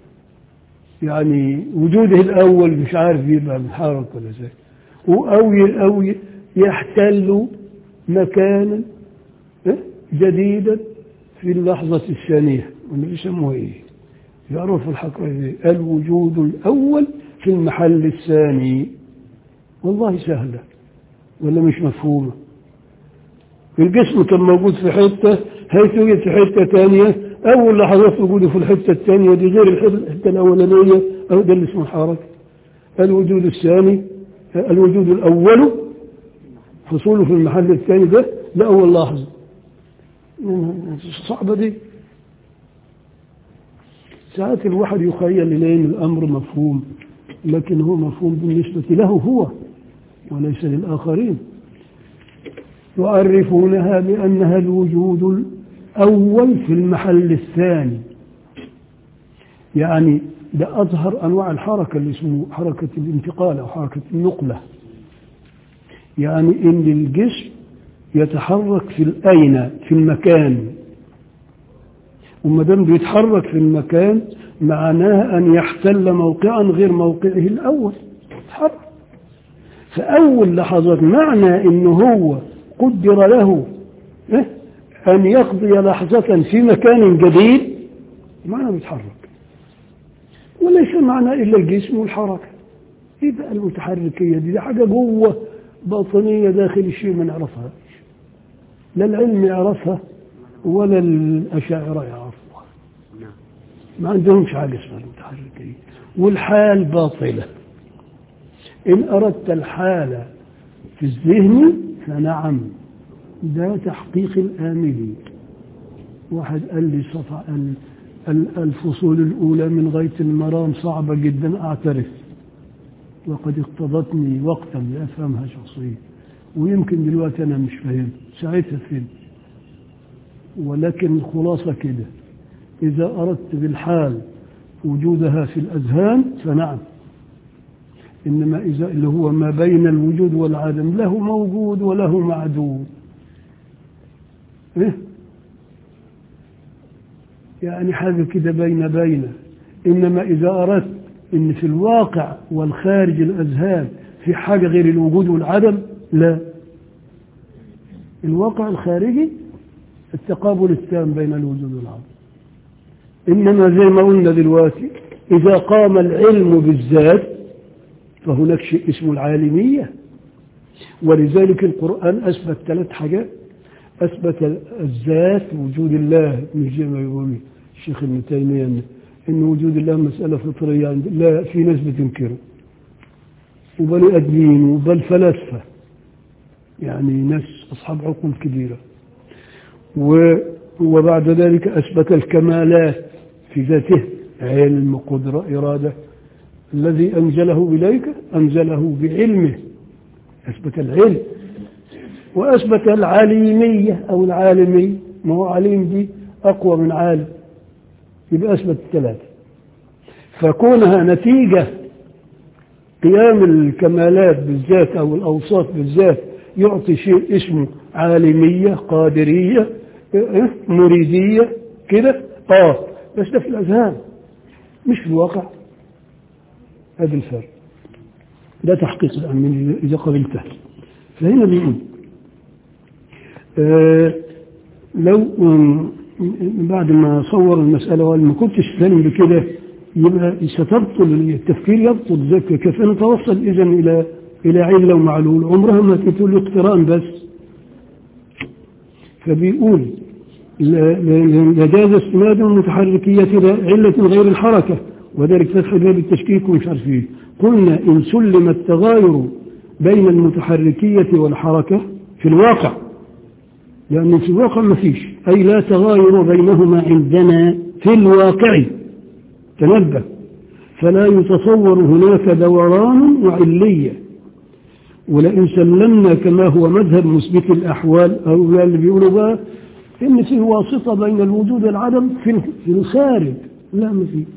[SPEAKER 2] يعني وجوده الأول مش عارف يبقى محارك ولا زي أو ي- أو ي- يحتل مكانا إيه؟ جديدا في اللحظة الثانية ولا بيسموها إيه؟ يعرف الحقيقة إيه؟ الوجود الأول في المحل الثاني والله سهلة ولا مش مفهومة الجسم كان موجود في حتة هيك يوجد في حتة ثانية أول لحظات وجوده في الحتة الثانية دي غير الح- الحتة الأولانية أو ده اللي اسمه الحركة الوجود الثاني الوجود الأول حصوله في المحل الثاني ده لأول لحظة صعبة دي ساعات الواحد يخيل إليه أن الأمر مفهوم لكن هو مفهوم بالنسبة له هو وليس للآخرين يعرفونها بأنها الوجود الأول في المحل الثاني يعني ده أظهر أنواع الحركة اللي اسمه حركة الانتقال أو حركة النقلة يعني إن الجسم يتحرك في الأين في المكان وما دام بيتحرك في المكان معناه أن يحتل موقعا غير موقعه الأول يتحرك فأول لحظات معنى إنه هو قدر له إيه؟ أن يقضي لحظة في مكان جديد معنى بيتحرك وليس معنى إلا الجسم والحركة إيه بقى المتحركية دي, دي حاجة جوه باطنية داخل الشيء ما نعرفها لا العلم يعرفها ولا الأشاعرة يعرفوها
[SPEAKER 5] نعم
[SPEAKER 2] ما عندهمش حاجة اسمها المتحركية والحال باطلة إن أردت الحال في الذهن فنعم ده تحقيق الآملي واحد قال لي صفع ال- ال- الفصول الأولى من غاية المرام صعبة جدا أعترف وقد اقتضتني وقتا لأفهمها شخصيا ويمكن دلوقتي أنا مش فاهم ساعتها فين ولكن الخلاصة كده إذا أردت بالحال وجودها في الأذهان فنعم إنما إذا اللي هو ما بين الوجود والعدم له موجود وله معدوم إيه؟ يعني حاجة كده بين بين إنما إذا أردت إن في الواقع والخارج الأذهان في حاجة غير الوجود والعدم لا الواقع الخارجي التقابل التام بين الوجود والعدم إنما زي ما قلنا دلوقتي إذا قام العلم بالذات فهناك شيء اسمه العالمية ولذلك القرآن أثبت ثلاث حاجات أثبت الذات وجود الله مش زي ما يقول الشيخ ابن تيمية إن- إن وجود الله مسألة فطرية عند لا في ناس بتنكره وبني أدمين وبل فلاسفة يعني ناس أصحاب عقول كبيرة و وبعد ذلك أثبت الكمالات في ذاته علم قدرة إرادة الذي أنزله إليك أنزله بعلمه أثبت العلم وأثبت العليمية أو العالمي ما هو عليم دي أقوى من عالم يبقى أثبت الثلاثة فكونها نتيجة قيام الكمالات بالذات أو الأوصاف بالذات يعطي شيء اسمه عالمية قادرية إيه؟ مريدية كده آه بس ده في الأذهان مش في الواقع هذا الفرق ده تحقيق الأمن إذا قبلته فهنا بيقول آه لو آم، بعد ما صور المسألة وقال ما كنتش فاهم بكده يبقى ستبطل التفكير يبطل ذلك كيف نتوصل إذا إلى إلى علة ومعلول عمرها ما تقول اقتران بس فبيقول لا- لا- لجاز استناد المتحركية إلى علة غير الحركة وذلك فتح باب التشكيك ومش عارف ايه قلنا إن سلم التغاير بين المتحركية والحركة في الواقع لأن في الواقع ما فيش أي لا تغاير بينهما عندنا في الواقع تنبه فلا يتصور هناك دوران وعلية ولئن سلمنا كما هو مذهب مثبت الأحوال أو اللي بيقولوا بقى إن في واسطة بين الوجود والعدم في في الخارج لا ما في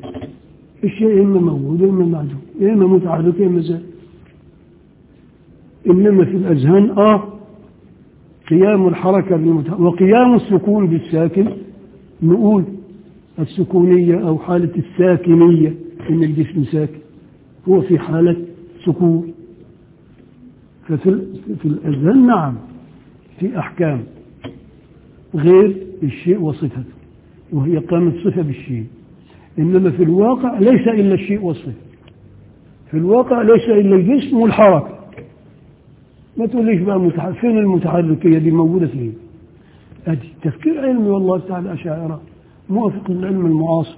[SPEAKER 2] الشيء إما موجود إما معدوم إما متحرك إما زائد إنما في الأذهان آه قيام الحركة بالمتح... وقيام السكون بالساكن نقول السكونية أو حالة الساكنية إن الجسم ساكن هو في حالة سكون ففي ال- في الأذهان نعم في أحكام غير الشيء وصفته وهي قامت صفة بالشيء إنما في الواقع ليس إلا الشيء والصفة في الواقع ليس إلا الجسم والحركة ما تقوليش بقى متح... فين المتحركية دي موجودة فين أدي تفكير علمي والله بتاع الأشاعرة موافق للعلم المعاصر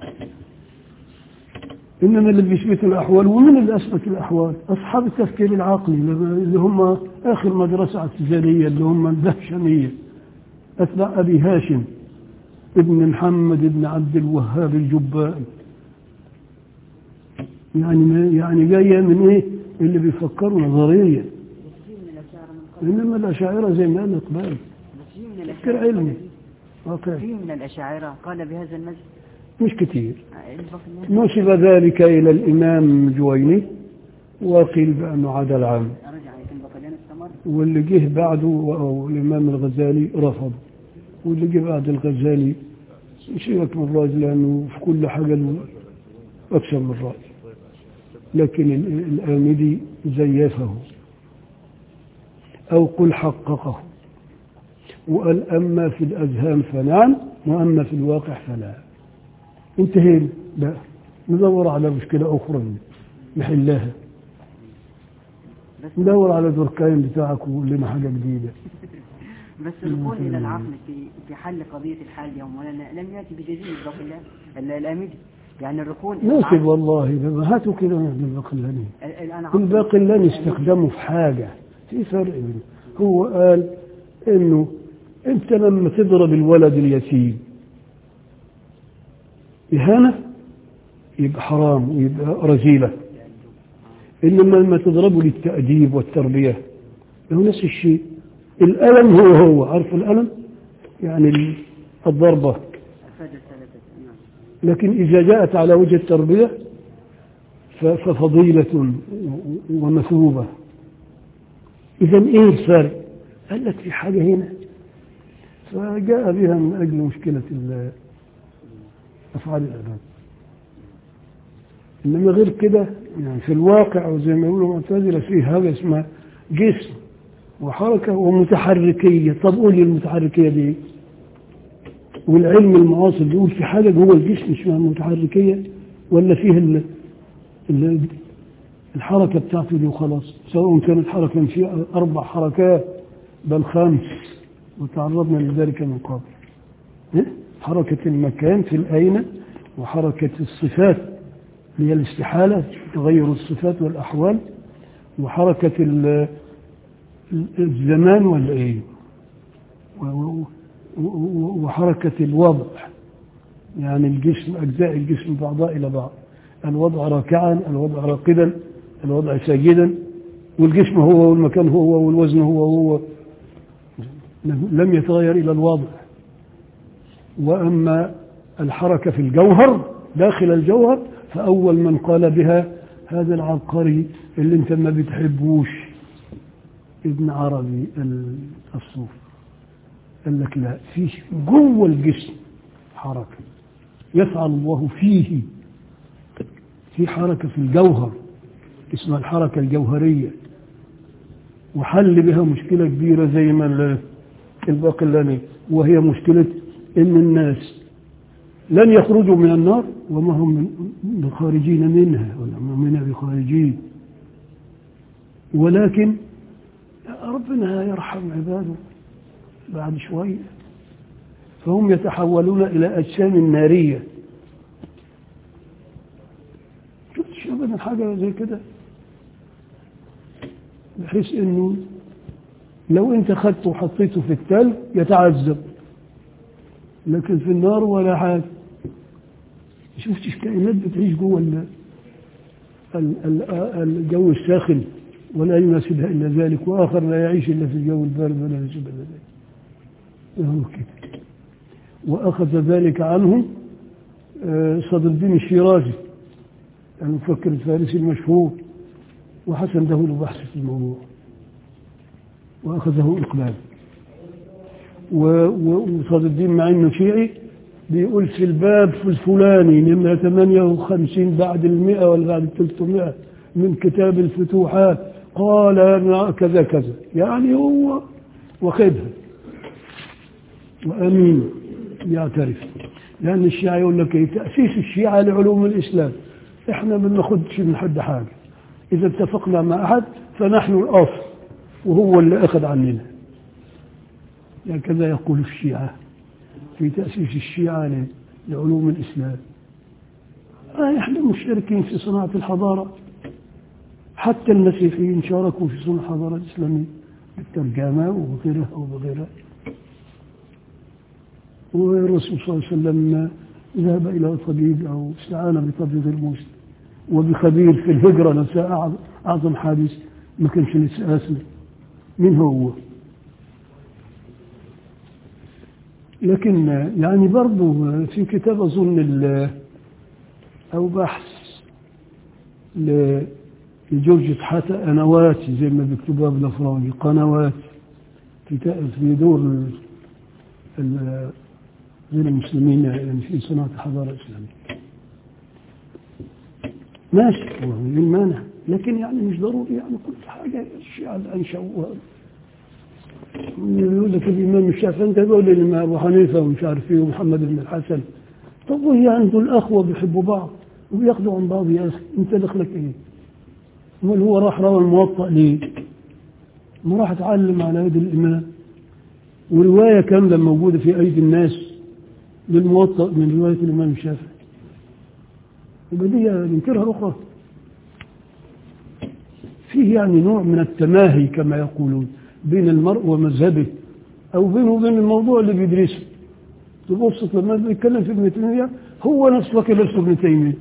[SPEAKER 2] إنما اللي بيثبت الأحوال ومن اللي أثبت الأحوال أصحاب التفكير العقلي اللي هم آخر مدرسة اعتزالية اللي هم الدهشمية أتباع أبي هاشم ابن محمد ابن عبد الوهاب الجبائي يعني ما يعني جاية من إيه اللي بيفكروا نظريا
[SPEAKER 5] بس في من الأشاعرة من قبل
[SPEAKER 2] إنما الأشاعرة زي ما قال إقبال
[SPEAKER 5] بس في من
[SPEAKER 2] تفكير
[SPEAKER 5] الأشاعرة
[SPEAKER 2] علمي واقع
[SPEAKER 5] في من الأشاعرة قال بهذا المذهب
[SPEAKER 2] مش كتير
[SPEAKER 5] آه، الباقي الناس
[SPEAKER 2] نسب ذلك إلى الإمام الجويني وقيل بأنه عدل عنه
[SPEAKER 5] رجع يتم بقليان استمر
[SPEAKER 2] واللي جه بعده أو الإمام الغزالي رفض واللي جه بعد الغزالي سيبك من الرأي لأنه في كل حاجة له أكثر من رأي لكن ال- الآمدي زيفه أو قل حققه وقال أما في الأذهان فنعم وأما في الواقع فلا انتهينا بقى ندور على مشكلة أخرى نحلها
[SPEAKER 5] بس
[SPEAKER 2] ندور على دركاين بتاعك وقول لنا حاجة جديدة
[SPEAKER 5] بس الركون إلى العقل في في حل قضية الحال يوم ولا لم يأتي بجديد الباقي ال- الآمدي يعني الركون إلى
[SPEAKER 2] ناسب
[SPEAKER 5] العقل
[SPEAKER 2] والله ده هاتوا كده من الباقلاني
[SPEAKER 5] ال- الآن عقل-
[SPEAKER 2] الباقلاني استخدمه في حاجة في فرق بينه هو قال انه انت لما تضرب الولد اليتيم إهانة يبقى حرام ويبقى رذيلة إنما لما تضربه للتأديب والتربية هو نفس الشيء الألم هو هو عارف الألم يعني ال- الضربة
[SPEAKER 5] أفاد الثلاثة نعم
[SPEAKER 2] لكن إذا جاءت على وجه التربية ف- ففضيلة و- ومثوبة إذا إيه الفرق؟ قال لك في حاجة هنا فجاء بها من أجل مشكلة ال- أفعال العباد إنما غير كده يعني في الواقع وزي ما يقولوا معتزلة فيه حاجة اسمها جسم وحركة ومتحركية طب قول لي المتحركية دي إيه؟ والعلم المعاصر بيقول في حاجة جوه الجسم اسمها متحركية ولا فيه ال ال الحركة بتاعته دي وخلاص سواء كانت حركة في أربع حركات بل خمس وتعرضنا لذلك من قبل إيه؟ حركة المكان في الأين وحركة الصفات اللي هي الاستحالة تغير الصفات والأحوال وحركة ال- ال- الزمان ولا إيه و- و- و- وحركة الوضع يعني الجسم أجزاء الجسم بعضها إلى بعض الوضع راكعا الوضع راقدا الوضع ساجدا والجسم هو والمكان هو والوزن هو هو لم لم يتغير إلى الوضع وأما الحركة في الجوهر داخل الجوهر فأول من قال بها هذا العبقري اللي انت ما بتحبوش ابن عربي الصوف قال لك لا في جوه الجسم حركة يفعل الله فيه في حركة في الجوهر اسمها الحركة الجوهرية وحل بها مشكلة كبيرة زي ما ال- الباقلاني وهي مشكلة ان الناس لن يخرجوا من النار وما هم من- بخارجين منها ولا هم منها بخارجين ولكن ربنا يرحم عباده بعد شوية فهم يتحولون إلى أجسام نارية شفتش أبدا حاجة زي كده بحيث إنه لو أنت خدته وحطيته في التلج يتعذب لكن في النار ولا حاجة شفتش كائنات بتعيش جوه ال- ال- ال- الجو الساخن ولا يناسبها إلا ذلك وآخر لا يعيش إلا في الجو البارد ولا يناسبها إلا ذلك وهو كده وأخذ ذلك عنه آه، صدر الدين الشيرازي المفكر الفارسي المشهور وحسن له له بحث في الموضوع وأخذه إقبال و- و- وصاد الدين مع إنه شيعي بيقول في الباب في الفلاني نمرة 58 بعد المئة ولا بعد 300 من كتاب الفتوحات قال كذا كذا يعني هو واخدها وأمين يعترف لأن الشيعة يقول لك إيه تأسيس الشيعة لعلوم الإسلام إحنا ما بناخدش من حد حاجة إذا اتفقنا مع أحد فنحن الأصل وهو اللي أخذ عننا هكذا يقول الشيعة في تأسيس الشيعة ل- لعلوم الإسلام آه إحنا مشتركين في صناعة الحضارة حتى المسيحيين شاركوا في صنع الحضارة الإسلامية بالترجمة وغيرها وغيرها والرسول صلى الله عليه وسلم ذهب إلى طبيب أو استعان بطبيب المسلم وبخبير في الهجرة نفسها أعظم- أعظم حادث ما كانش لسه اسمه من هو لكن يعني برضو في كتاب أظن ال- أو بحث ل- لجورج حتى قنوات زي ما بيكتبوها بالأفراني قنوات في تا- في دور ال- ال- غير المسلمين يعني في صناعة الحضارة الإسلامية ماشي هو من المانع لكن يعني مش ضروري يعني كل حاجة الشيعة اللي أنشأوها يقول لك الإمام الشافعي أنت تقول الإمام أبو حنيفة ومش عارف إيه ومحمد بن الحسن طب وهي عنده الأخوة بيحبوا بعض وبياخدوا عن بعض يا أخي أنت دخلك إيه؟ أمال هو راح روى الموطأ ليه؟ ما راح اتعلم على يد الإمام ورواية كاملة موجودة في أيدي الناس للموطأ من رواية الإمام الشافعي يبقى دي ينكرها أخرى فيه يعني نوع من التماهي كما يقولون بين المرء ومذهبه أو بينه وبين الموضوع اللي بيدرسه تبص لما بيتكلم في ابن تيمية هو نفس فاكر نفسه ابن تيمية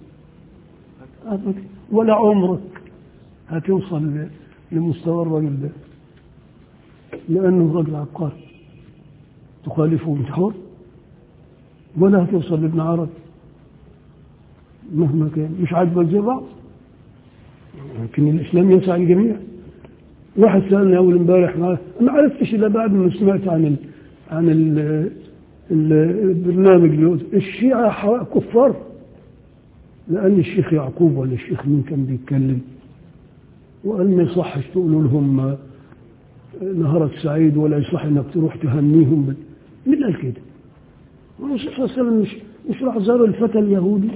[SPEAKER 2] ولا عمرك هتوصل ل- لمستوى الراجل ده لأنه راجل عبقري تخالفه انت حر ولا هتوصل لابن عربي مهما كان مش عاجبك زي بعض لكن الإسلام يسعى الجميع واحد سألني أول امبارح ما ما عرفتش إلا بعد ما سمعت عن ال عن ال ال البرنامج اللي هو الشيعة ح- كفار لأن الشيخ يعقوب ولا الشيخ مين كان بيتكلم وقال ما يصحش تقولوا لهم آه، نهارك سعيد ولا يصح انك تروح تهنيهم بال- مين اللي قال كده؟ الرسول صلى الله عليه وسلم مش مش راح زار الفتى اليهودي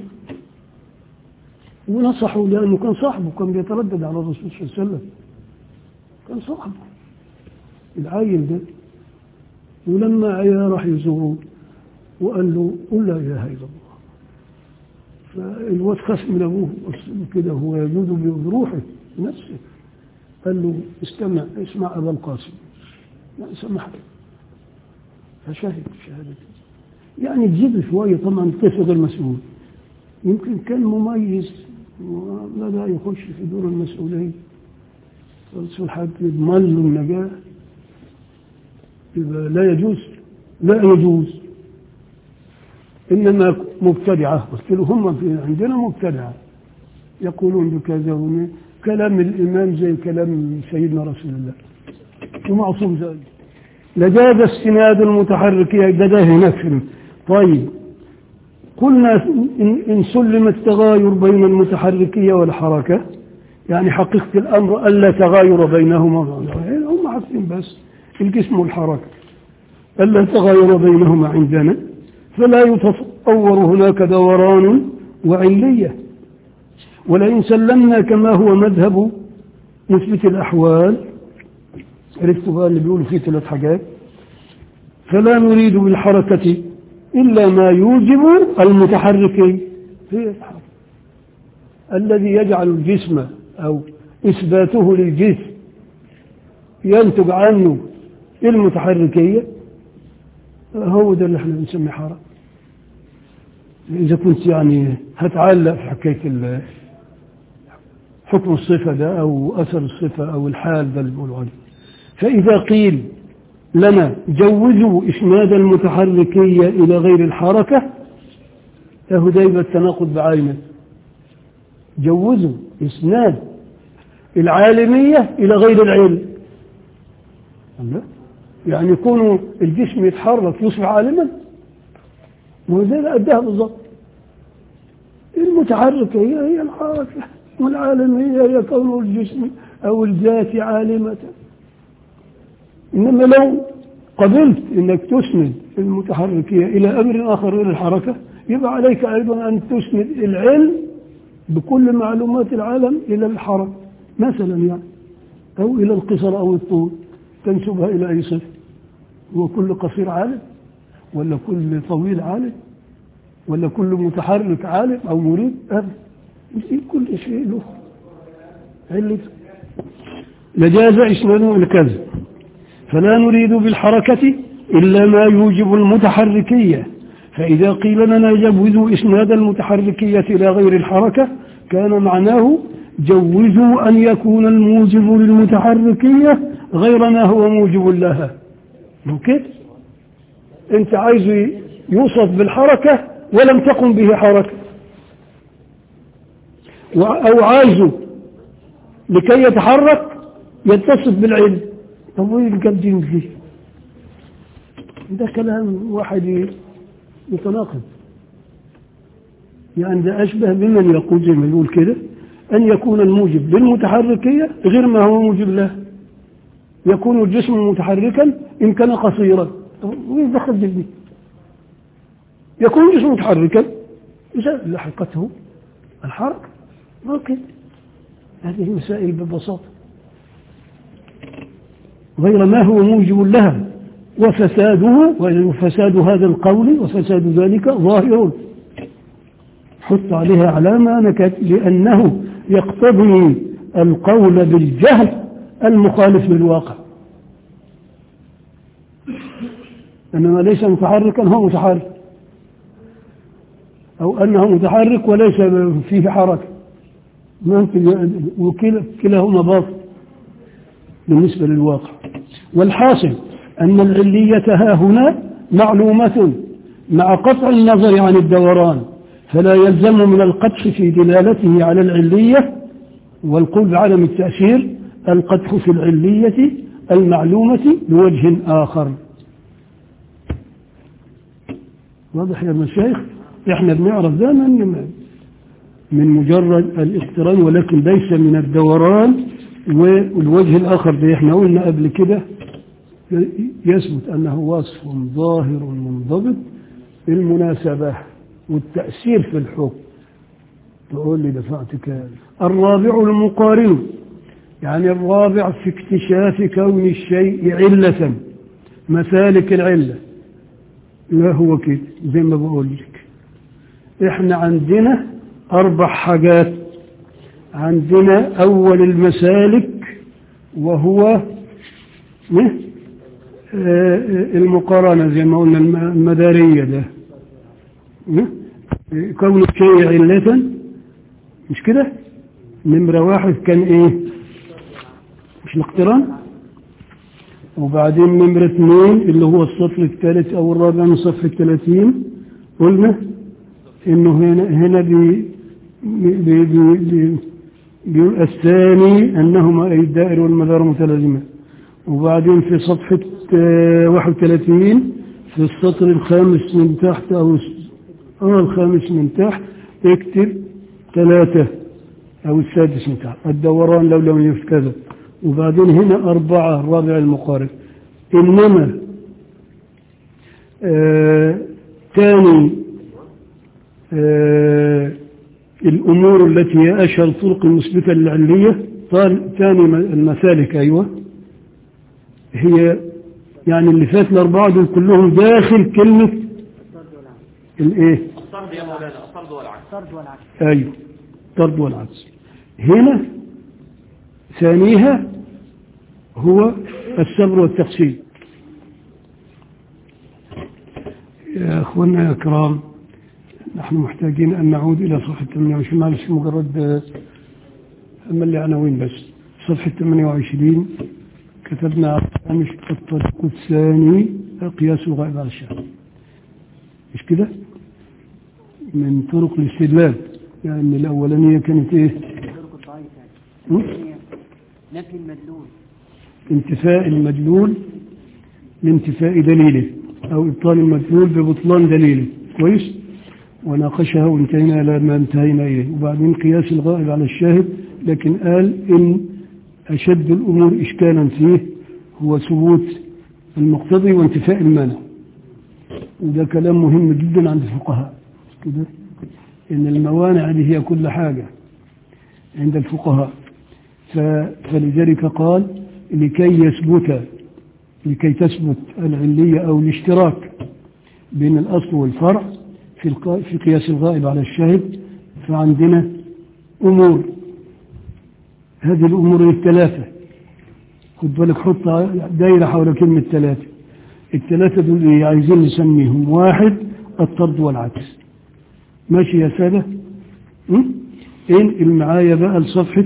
[SPEAKER 2] ونصحه لأنه كان صاحبه كان بيتردد على الرسول صلى الله عليه وسلم كان صاحبه العيل ده ولما عيا راح يزوره وقال له قل لا إله إلا الله فالواد خاف من أبوه بص له كده هو يجوز بروحه نفسه قال له استمع اسمع أبا القاسم لا سمحت فشهد شهادته يعني تزيد شوية طبعا قصة غير مسؤول يمكن كان مميز وبدأ يخش في دور المسؤولية الرسول حد يضمن له النجاة يبقى لا يجوز لا يجوز إنما مبتدعة قلت له هم في عندنا مبتدعة يقولون بكذا وم- كلام الإمام زي كلام سيدنا رسول الله ومعصوم ذلك لجاز استناد المتحركية ده ده هناك في- طيب قلنا إن, إن سلم التغاير بين المتحركية والحركة يعني حقيقة الأمر ألا تغاير بينهما هم عارفين بس الجسم والحركة ألا تغاير بينهما عندنا فلا يتصور هناك دوران وعلية ولئن سلمنا كما هو مذهب مثبت الأحوال عرفتوا بقى اللي بيقولوا فيه ثلاث حاجات فلا نريد بالحركة إلا ما يوجب المتحركين هي الحركة الذي يجعل الجسم أو إثباته للجسم ينتج عنه المتحركية هو ده اللي احنا بنسميه حركة إذا كنت يعني هتعلق في حكاية ال- حكم الصفة ده أو أثر الصفة أو الحال ده اللي بيقولوا عليه فإذا قيل لنا جوزوا إسناد المتحركية إلى غير الحركة له دايما التناقض بعينه جوزوا إسناد العالمية إلى غير العلم لا يعني يكون الجسم يتحرك يصبح عالما وزي ما أداها بالضبط المتحركة هي هي الحركة والعالمية هي كون الجسم أو الذات عالمة إنما لو قبلت انك تسند المتحركية الى امر اخر غير الحركة يبقى عليك ايضا ان تسند العلم بكل معلومات العالم الى الحركة مثلا يعني او الى القصر او الطول تنسبها الى اي صفة هو كل قصير عالم ولا كل طويل عالم ولا كل متحرك عالم او مريد ابدا كل شيء له علته لجاز اسناده الكذب فلا نريد بالحركة إلا ما يوجب المتحركية فإذا قيل لنا جوزوا إسناد المتحركية إلى غير الحركة كان معناه جوزوا أن يكون الموجب للمتحركية غير ما هو موجب لها ممكن أنت عايز يوصف بالحركة ولم تقم به حركة أو عايزه لكي يتحرك يتصف بالعلم طب وين القلب فيه ده كلام واحد متناقض يعني ده أشبه بمن يقول زي ما يقول كده أن يكون الموجب بالمتحركية غير ما هو موجب له يكون الجسم متحركا إن كان قصيرا طب وين دخل جلدي يكون الجسم متحركا إذا لحقته الحركة ممكن هذه مسائل ببساطة غير ما هو موجب لها وفساده وفساد هذا القول وفساد ذلك ظاهر حط عليها علامة نكت لأنه يقتضي القول بالجهل المخالف للواقع إنما ليس متحركا هو متحرك أو أنه متحرك وليس فيه حركة ما وكلاهما باطل بالنسبة للواقع والحاصل أن العلية ها هنا معلومة مع قطع النظر عن الدوران فلا يلزم من القدح في دلالته على العلية والقول بعدم التأثير القدح في العلية المعلومة بوجه آخر واضح يا مشايخ احنا بنعرف دائما من مجرد الاقتران ولكن ليس من الدوران والوجه الآخر ده احنا قلنا قبل كده يثبت أنه وصف ظاهر منضبط المناسبة والتأثير في الحكم تقول لي دفعت كام الرابع المقارن يعني الرابع في اكتشاف كون الشيء علة مسالك العلة لا هو كده زي ما بقول لك احنا عندنا اربع حاجات عندنا اول المسالك وهو المقارنة زي ما قلنا المدارية ده كون الشيء علة مش كده نمرة واحد كان ايه مش الاقتران وبعدين نمرة اثنين اللي هو الصف الثالث او الرابع من صف الثلاثين قلنا انه هنا هنا بي بي بي بي بي الثاني انهما اي الدائر والمدار متلازمة وبعدين في صفحة 31 في السطر الخامس من تحت او اه الخامس من تحت اكتب ثلاثة او السادس من تحت الدوران لو لم يفت كذا وبعدين هنا أربعة الرابع المقارب إنما آه ثاني آه الأمور التي هي أشهر الطرق المثبتة للعلية ثاني المسالك أيوة هي يعني اللي فات الأربعة دول كلهم داخل كلمة الإيه؟
[SPEAKER 3] الطرد يا مولانا الطرد والعكس
[SPEAKER 5] الطرد والعكس
[SPEAKER 2] أيوة الطرد والعكس هنا ثانيها هو الصبر والتقسيم يا أخوانا يا كرام نحن محتاجين أن نعود إلى صفحة 28 معلش مجرد أما اللي عناوين بس صفحة 28 كتبنا مش الطريق الثاني قياس الغائب على الشهر مش كده من طرق الاستدلال يعني الأولانية كانت إيه
[SPEAKER 5] الطرق الضعيفة
[SPEAKER 2] م?
[SPEAKER 5] نفي المدلول
[SPEAKER 2] انتفاء المدلول لانتفاء دليله أو إبطال المدلول ببطلان دليله كويس وناقشها وانتهينا إلى ما انتهينا إليه وبعدين قياس الغائب على الشاهد لكن قال إن أشد الأمور إشكالا فيه هو ثبوت المقتضي وانتفاء المانع وده كلام مهم جدا عند الفقهاء كده إن الموانع دي هي كل حاجة عند الفقهاء ف- فلذلك قال لكي يثبت لكي تثبت العلية أو الاشتراك بين الأصل والفرع في الق- في قياس الغائب على الشاهد فعندنا أمور هذه الأمور الثلاثة خد بالك حط دايرة حول كلمة ثلاثة الثلاثة دول إيه؟ عايزين نسميهم واحد الطرد والعكس ماشي يا سادة م? انقل معايا بقى لصفحة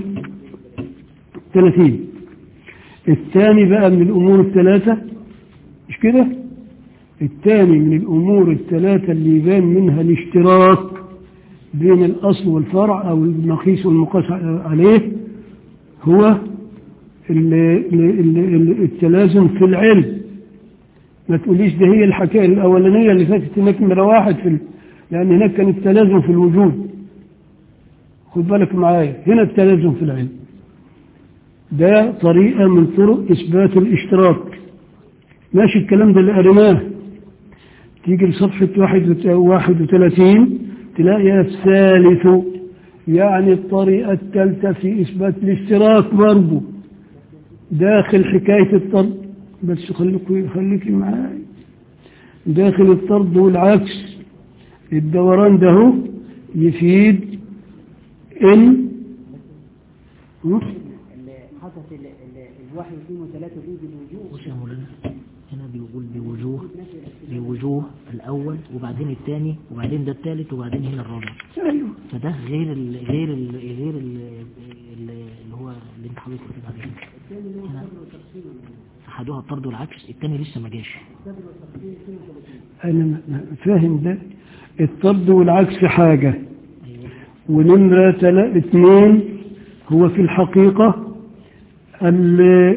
[SPEAKER 2] 30 الثاني بقى من الأمور الثلاثة مش كده الثاني من الأمور الثلاثة اللي يبان منها الاشتراك بين الأصل والفرع أو المقيس والمقاس عليه هو ال- ال- ال- ال- التلازم في العلم ما تقوليش ده هي الحكاية الأولانية اللي فاتت هناك نمرة واحد في ال... لأن هناك كان التلازم في الوجود خد بالك معايا هنا التلازم في العلم ده طريقة من طرق إثبات الاشتراك ماشي الكلام ده اللي قريناه تيجي لصفحة واحد وت- واحد وثلاثين تلاقي الثالث يعني الطريقة الثالثة في إثبات الاشتراك برضه داخل حكاية الطرد بس خليك خليكي معايا داخل الطرد والعكس الدوران ده هو يفيد ان
[SPEAKER 5] اللي حصلت ال- ال- الواحد واثنين وثلاثة دي بالوجوه
[SPEAKER 6] بص يا مولانا هنا بيقول بوجوه بوجوه الأول وبعدين الثاني وبعدين ده الثالث وبعدين هنا الرابع
[SPEAKER 2] ايوه
[SPEAKER 6] فده غير ال غير ال غير ال اللي هو اللي انت حضرتك كنت عليه هنا أحدها الطرد والعكس الثاني لسه ما جاش
[SPEAKER 2] انا م- م- فاهم ده الطرد والعكس حاجة ونمرة تلا- اثنين هو في الحقيقة ال-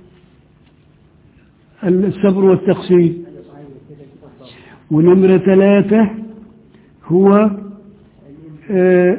[SPEAKER 2] الصبر والتقسيم ونمرة ثلاثة هو آه،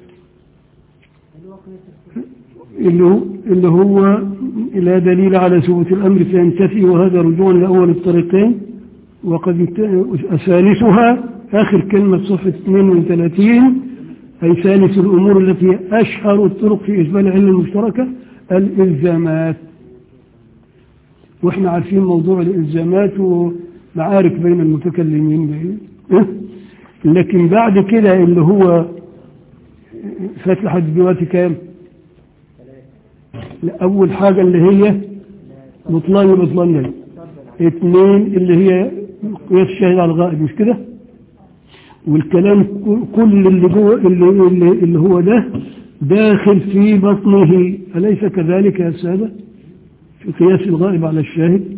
[SPEAKER 2] اللي هو اللي هو لا دليل على ثبوت الأمر فينتفي وهذا رجوع لأول الطريقين وقد انت- ثالثها آخر كلمة صفحة 32 أي ثالث الأمور التي أشهر الطرق في إثبات العلم المشتركة الإلزامات وإحنا عارفين موضوع الإلزامات ومعارك بين المتكلمين بين إيه؟ لكن بعد كده اللي هو فات لحد دلوقتي كام؟ لا، أول حاجة اللي هي بطلان وبطلان ده اثنين اللي هي قياس الشاهد على الغائب مش كده؟ والكلام ك- كل اللي جوه اللي, اللي, اللي هو ده داخل في بطنه أليس كذلك يا سادة؟ في قياس الغائب على الشاهد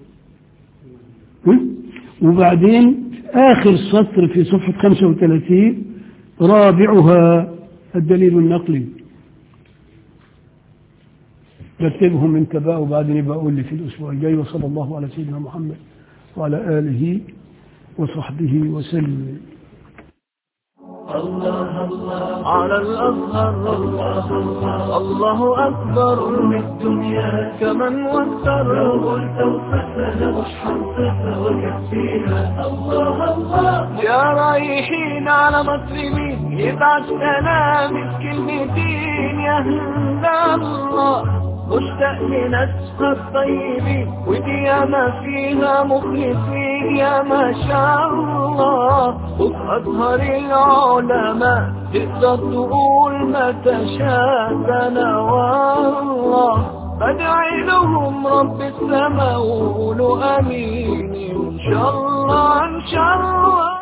[SPEAKER 2] م? وبعدين آخر سطر في صفحة 35 رابعها الدليل النقلي رتبهم انت بقى وبعدين يبقى قول لي في الاسبوع الجاي وصلى الله على سيدنا محمد وعلى اله وصحبه وسلم
[SPEAKER 1] على الأزهر الله أكبر الدنيا كمن وكر لو قلت وفتنا مش حنطفها وكفينا الله الله يا رايحين على مصر مين يبعت سلام كلمتين يا هلا الله مشتاق لناسها الطيبين ودي ياما فيها مخلصين يا ما شاء الله وفي أزهر العلماء تقدر تقول ما تشاء أنا والله بدعي لهم رب السماء وقولوا أمين إن شاء الله إن شاء الله